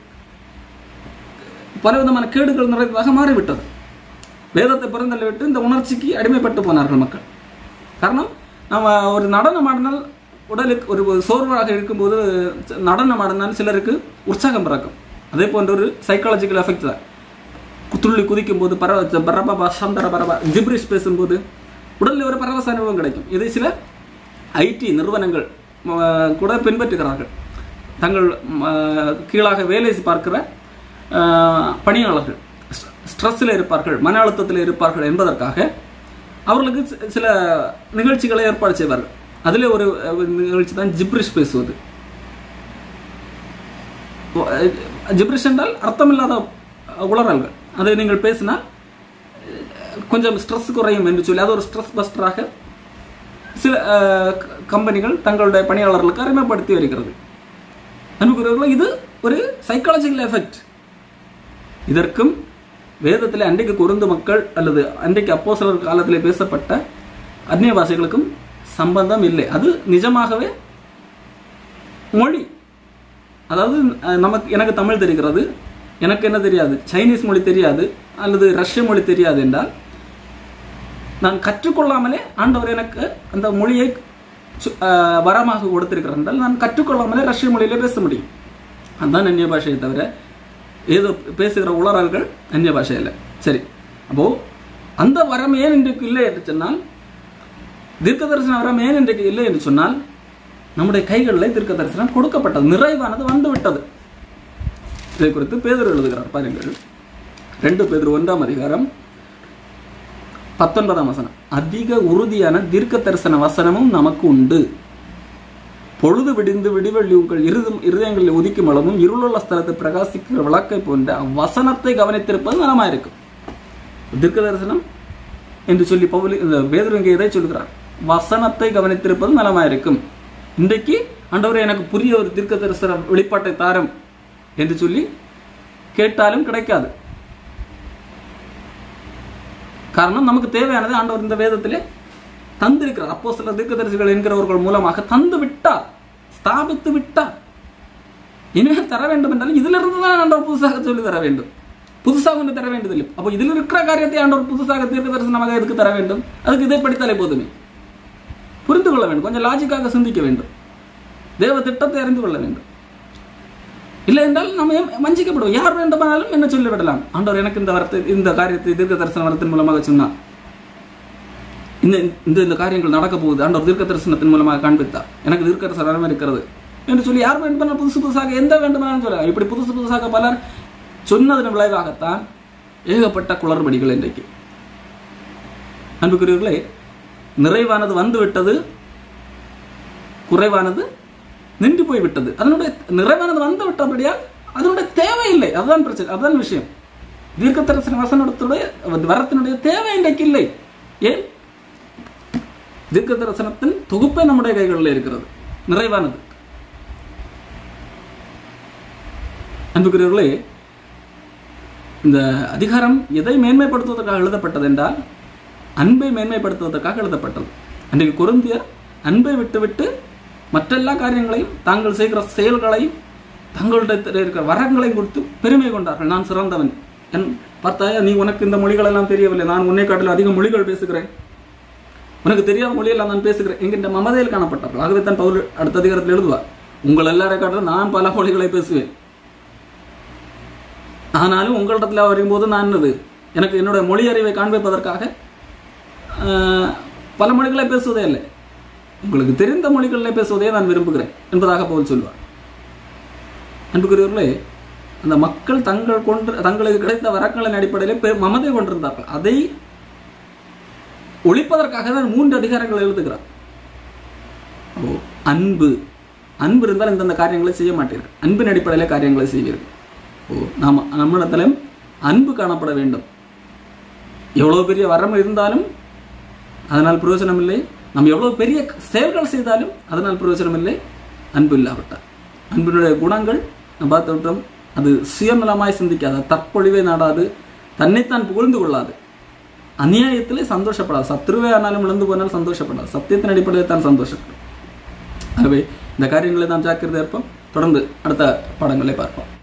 S1: பலவிதமான கேடுகள் நிறைந்ததாக மாறிவிட்டது வேதத்தை பிறந்தள்ளி விட்டு இந்த உணர்ச்சிக்கு அடிமைப்பட்டு போனார்கள் மக்கள் காரணம் நம்ம ஒரு நடனம் ஆடினால் உடலுக்கு ஒரு ஒரு சோர்வாக இருக்கும்போது நடனம் ஆடினால் சிலருக்கு உற்சாகம் பிறக்கும் அதே போன்ற ஒரு சைக்காலஜிக்கல் எஃபெக்ட் தான் துள்ளி குதிக்கும் போது பரவ பரபா சந்தர பரபா ஜிப்ரிஷ் பேசும்போது உடலில் ஒரு பரவச அனுபவம் கிடைக்கும் இதை சில ஐடி நிறுவனங்கள் ம, கூட பின்பற்றுகிறார்கள் தங்கள் ம, கீழாக வேலை பார்க்கிற ஆ, பணியாளர்கள் ஸ்ட்ரெஸ்ஸில் இருப்பார்கள் மன அழுத்தத்தில் இருப்பார்கள் என்பதற்காக அவர்களுக்கு சி- சில நிகழ்ச்சிகளை ஏற்பாடு செய்வார்கள் அதில் ஒரு அஹ், நிகழ்ச்சி தான் ஜிப்ரிஷ் பேசுவது ஜிப்ரிஷ் என்றால் அர்த்தமில்லாத உளறல்கள் அதை நீங்கள் பேசினால் அஹ், கொஞ்சம் ஸ்ட்ரெஸ் குறையும் என்று சொல்லி அது ஒரு ஸ்ட்ரெஸ் பஸ்டராக சில அஹ், க- கம்பெனிகள் தங்களுடைய பணியாளர்களுக்கு அறிமுகப்படுத்தி வருகிறது அன்புக்குரியவர்களே இது ஒரு சைக்காலஜிக்கல் எஃபெக்ட் இதற்கும் வேதத்தில் அன்றைக்கு குறுந்து மக்கள் அல்லது அன்றைக்கு அப்போஸ்தலர் காலத்தில் பேசப்பட்ட அந்நிய பாஷைகளுக்கும் சம்பந்தம் இல்லை அது நிஜமாகவே மொழி அதாவது அஹ், நமக்கு எனக்கு தமிழ் தெரிகிறது எனக்கு என்ன தெரியாது சைனீஸ் மொழி தெரியாது அல்லது ரஷ்ய மொழி தெரியாது என்றால் நான் கற்றுக்கொள்ளாமலே ஆண்டவர் எனக்கு அந்த மொழியை சு- அஹ், வரமாக கொடுத்திருக்கிறார் என்றால் நான் கற்றுக்கொள்ளாமலே ரஷ்ய மொழியிலே பேச முடியும் அதுதான் அந்நிய பாஷையை தவிர ஏதோ பேசுகிற உளறல்கள் அந்நிய பாஷை இல்லை சரி அப்போ அந்த வரம் ஏன் இன்றைக்கு இல்லை என்று சொன்னால் தீர்க்க தரிசன வரம் ஏன் இன்றைக்கு இல்லை என்று சொன்னால் நம்முடைய கைகளில் தீர்க்க தரிசனம் கொடுக்கப்பட்டது நிறைவானது வந்து விட்டது இதை குறித்து பேதர் எழுதுகிறார் பாருங்கள் ரெண்டு பேதர் ஒன்றாம் அதிகாரம் பத்தொன்பதாம் வசனம் அதிக உறுதியான தீர்க்க தரிசன வசனமும் நமக்கு உண்டு பொழுது விடிந்து விடிவெள்ளி உங்கள் இருதும் இருதயங்களில் உதிக்கும் அளவும் இருளுள்ள ஸ்தலத்தை பிரகாசிக்கிற விளக்கை போன்ற வசனத்தை கவனித்திருப்பது நலமாயிருக்கும் தீர்க்க தரிசனம் என்று சொல்லி பவுலி இந்த வேதர் இங்கே எதை சொல்கிறார் வசனத்தை கவனித்திருப்பது நலமாயிருக்கும் இன்றைக்கு ஆண்டவரே எனக்கு புதிய ஒரு தீர்க்க தரிசன வெளிப்பாட்டை தாரம் என்று சொல்லி கேட்டாலும் கிடைக்காது காரணம் நமக்கு தேவையானது ஆண்டவர் இந்த வேதத்திலே தந்திருக்கிறார் அப்போ சில தீர்க்கதரிசிகள் என்கிறவர்கள் மூலமாக தந்து விட்டார் ஸ்தாபித்து விட்டார் இனிமேல் தர வேண்டும் என்றாலும் இதிலிருந்து தான் ஆண்டவர் புதுசாக சொல்லி தர வேண்டும் புதுசாக ஒன்று தர வேண்டியதில்லை அப்போ இதில் இருக்கிற காரியத்தை ஆண்டவர் புதுசாக தீர்க்க தரிசனமாக எதுக்கு தர வேண்டும் அதுக்கு இதை படித்தாலே போதுமே புரிந்து கொள்ள வேண்டும் கொஞ்சம் லாஜிக்காக சிந்திக்க வேண்டும் தேவ திட்டத்தை அறிந்து கொள்ள வேண்டும் இல்லை என்றால் நம்ம ஏன் வஞ்சிக்கப்படுவோம் யார் வேண்டுமானாலும் என்ன சொல்லிவிடலாம் ஆண்டவர் எனக்கு இந்த வரத்தை இந்த காரியத்தை தீர்க்க தரிசன வரத்தின் மூலமாக சொன்னார் இந்த இந்த இந்த காரியங்கள் நடக்க போகுது ஆண்டவர் தீர்க்க தரிசனத்தின் மூலமாக காண்பித்தார் எனக்கு தீர்க்க தரிசனம் இருக்கிறது என்று சொல்லி யார் வேண்டுமானாலும் புதுசு புதுசாக எந்த வேண்டுமானாலும் சொல்லலாம் இப்படி புதுசு புதுசாக பலர் சொன்னதன் விளைவாகத்தான் ஏகப்பட்ட குளறுபடிகள் இன்றைக்கு அன்புக்குரியவர்களே நிறைவானது வந்து விட்டது குறைவானது நின்று போய் விட்டது அதனுடைய நிறைவானது வந்து விட்டபடியால் அதனுடைய தேவையில்லை அதுதான் பிரச்சனை அதுதான் விஷயம் தீர்க்கதரிசன வசனத்துடைய வரத்தினுடைய தேவை இன்றைக்கு இல்லை ஏன் தீர்க்க தரிசனத்தின் தொகுப்பே நம்முடைய கைகளில் இருக்கிறது நிறைவானது அன்புக்குரியவர்களே இந்த அதிகாரம் எதை மேன்மைப்படுத்துவதற்காக எழுதப்பட்டது என்றால் அன்பை மேன்மைப்படுத்துவதற்காக எழுதப்பட்டது அன்றைக்கு குருந்தியர் அன்பை விட்டுவிட்டு மற்றெல்லா காரியங்களையும் தாங்கள் செய்கிற செயல்களையும் தங்களுடைய இருக்கிற வரங்களையும் கொடுத்து பெருமை கொண்டார்கள் நான் சிறந்தவன் என் பார்த்தாயா நீ உனக்கு இந்த மொழிகள் எல்லாம் தெரியவில்லை நான் உன்னை காட்டில் அதிக மொழிகள் பேசுகிறேன் உனக்கு தெரியாத மொழியெல்லாம் நான் பேசுகிறேன் என்கின்ற மமதையில் காணப்பட்டார்கள் ஆகவே தான் பவுல் அடுத்த அதிகாரத்தில் எழுதுவார் உங்கள் எல்லாரை காட்டிலும் நான் பல மொழிகளை பேசுவேன் ஆனாலும் உங்களிடத்துல வரும்போது நான் என்னது எனக்கு என்னுடைய மொழி அறிவை காண்பிப்பதற்காக ஆஹ், பல மொழிகளை பேசுவதே இல்லை உங்களுக்கு தெரிந்த மொழிகளில் பேசுவதே நான் விரும்புகிறேன் என்பதாக பவுல் சொல்வார் அன்புக்குரியவர்களே அந்த மக்கள் தங்கள் கொண்டு தங்களுக்கு கிடைத்த வரங்களின் அடிப்படையில் பெரு- மமதை கொண்டிருந்தார்கள் அதை ஒழிப்பதற்காக தான் மூன்று அதிகாரங்கள் எழுதுகிறார் ஓ அன்பு அன்பு இருந்தால் இந்தந்த காரியங்களை செய்ய மாட்டீர்கள் அன்பின் அடிப்படையில் காரியங்களை செய்வீர்கள் ஓ நாம் நம்மிடத்திலும் அன்பு காணப்பட வேண்டும் எவ்வளோ பெரிய வரம் இருந்தாலும் அதனால் பிரயோஜனம் இல்லை நாம் எவ்வளோ பெரிய செயல்கள் செய்தாலும் அதனால் பிரயோஜனம் இல்லை அன்பு இல்லாவிட்டால் அன்பினுடைய குணங்கள் நம்ம பார்த்து விட்டோம் அது சுயநலமாய் சிந்திக்காது தற்பொழிவை நாடாது தன்னைத்தான் புகழ்ந்து கொள்ளாது அநியாயத்திலே சந்தோஷப்படாது சத்ருவே ஆனாலும் இழந்து போனால் சந்தோஷப்படாது சத்தியத்தின் அடிப்படையில் தான் சந்தோஷப்படும் ஆகவே இந்த காரியங்களை நாம் ஜாக்கிரதை இருப்போம் தொடர்ந்து அடுத்த பாடங்களை பார்ப்போம்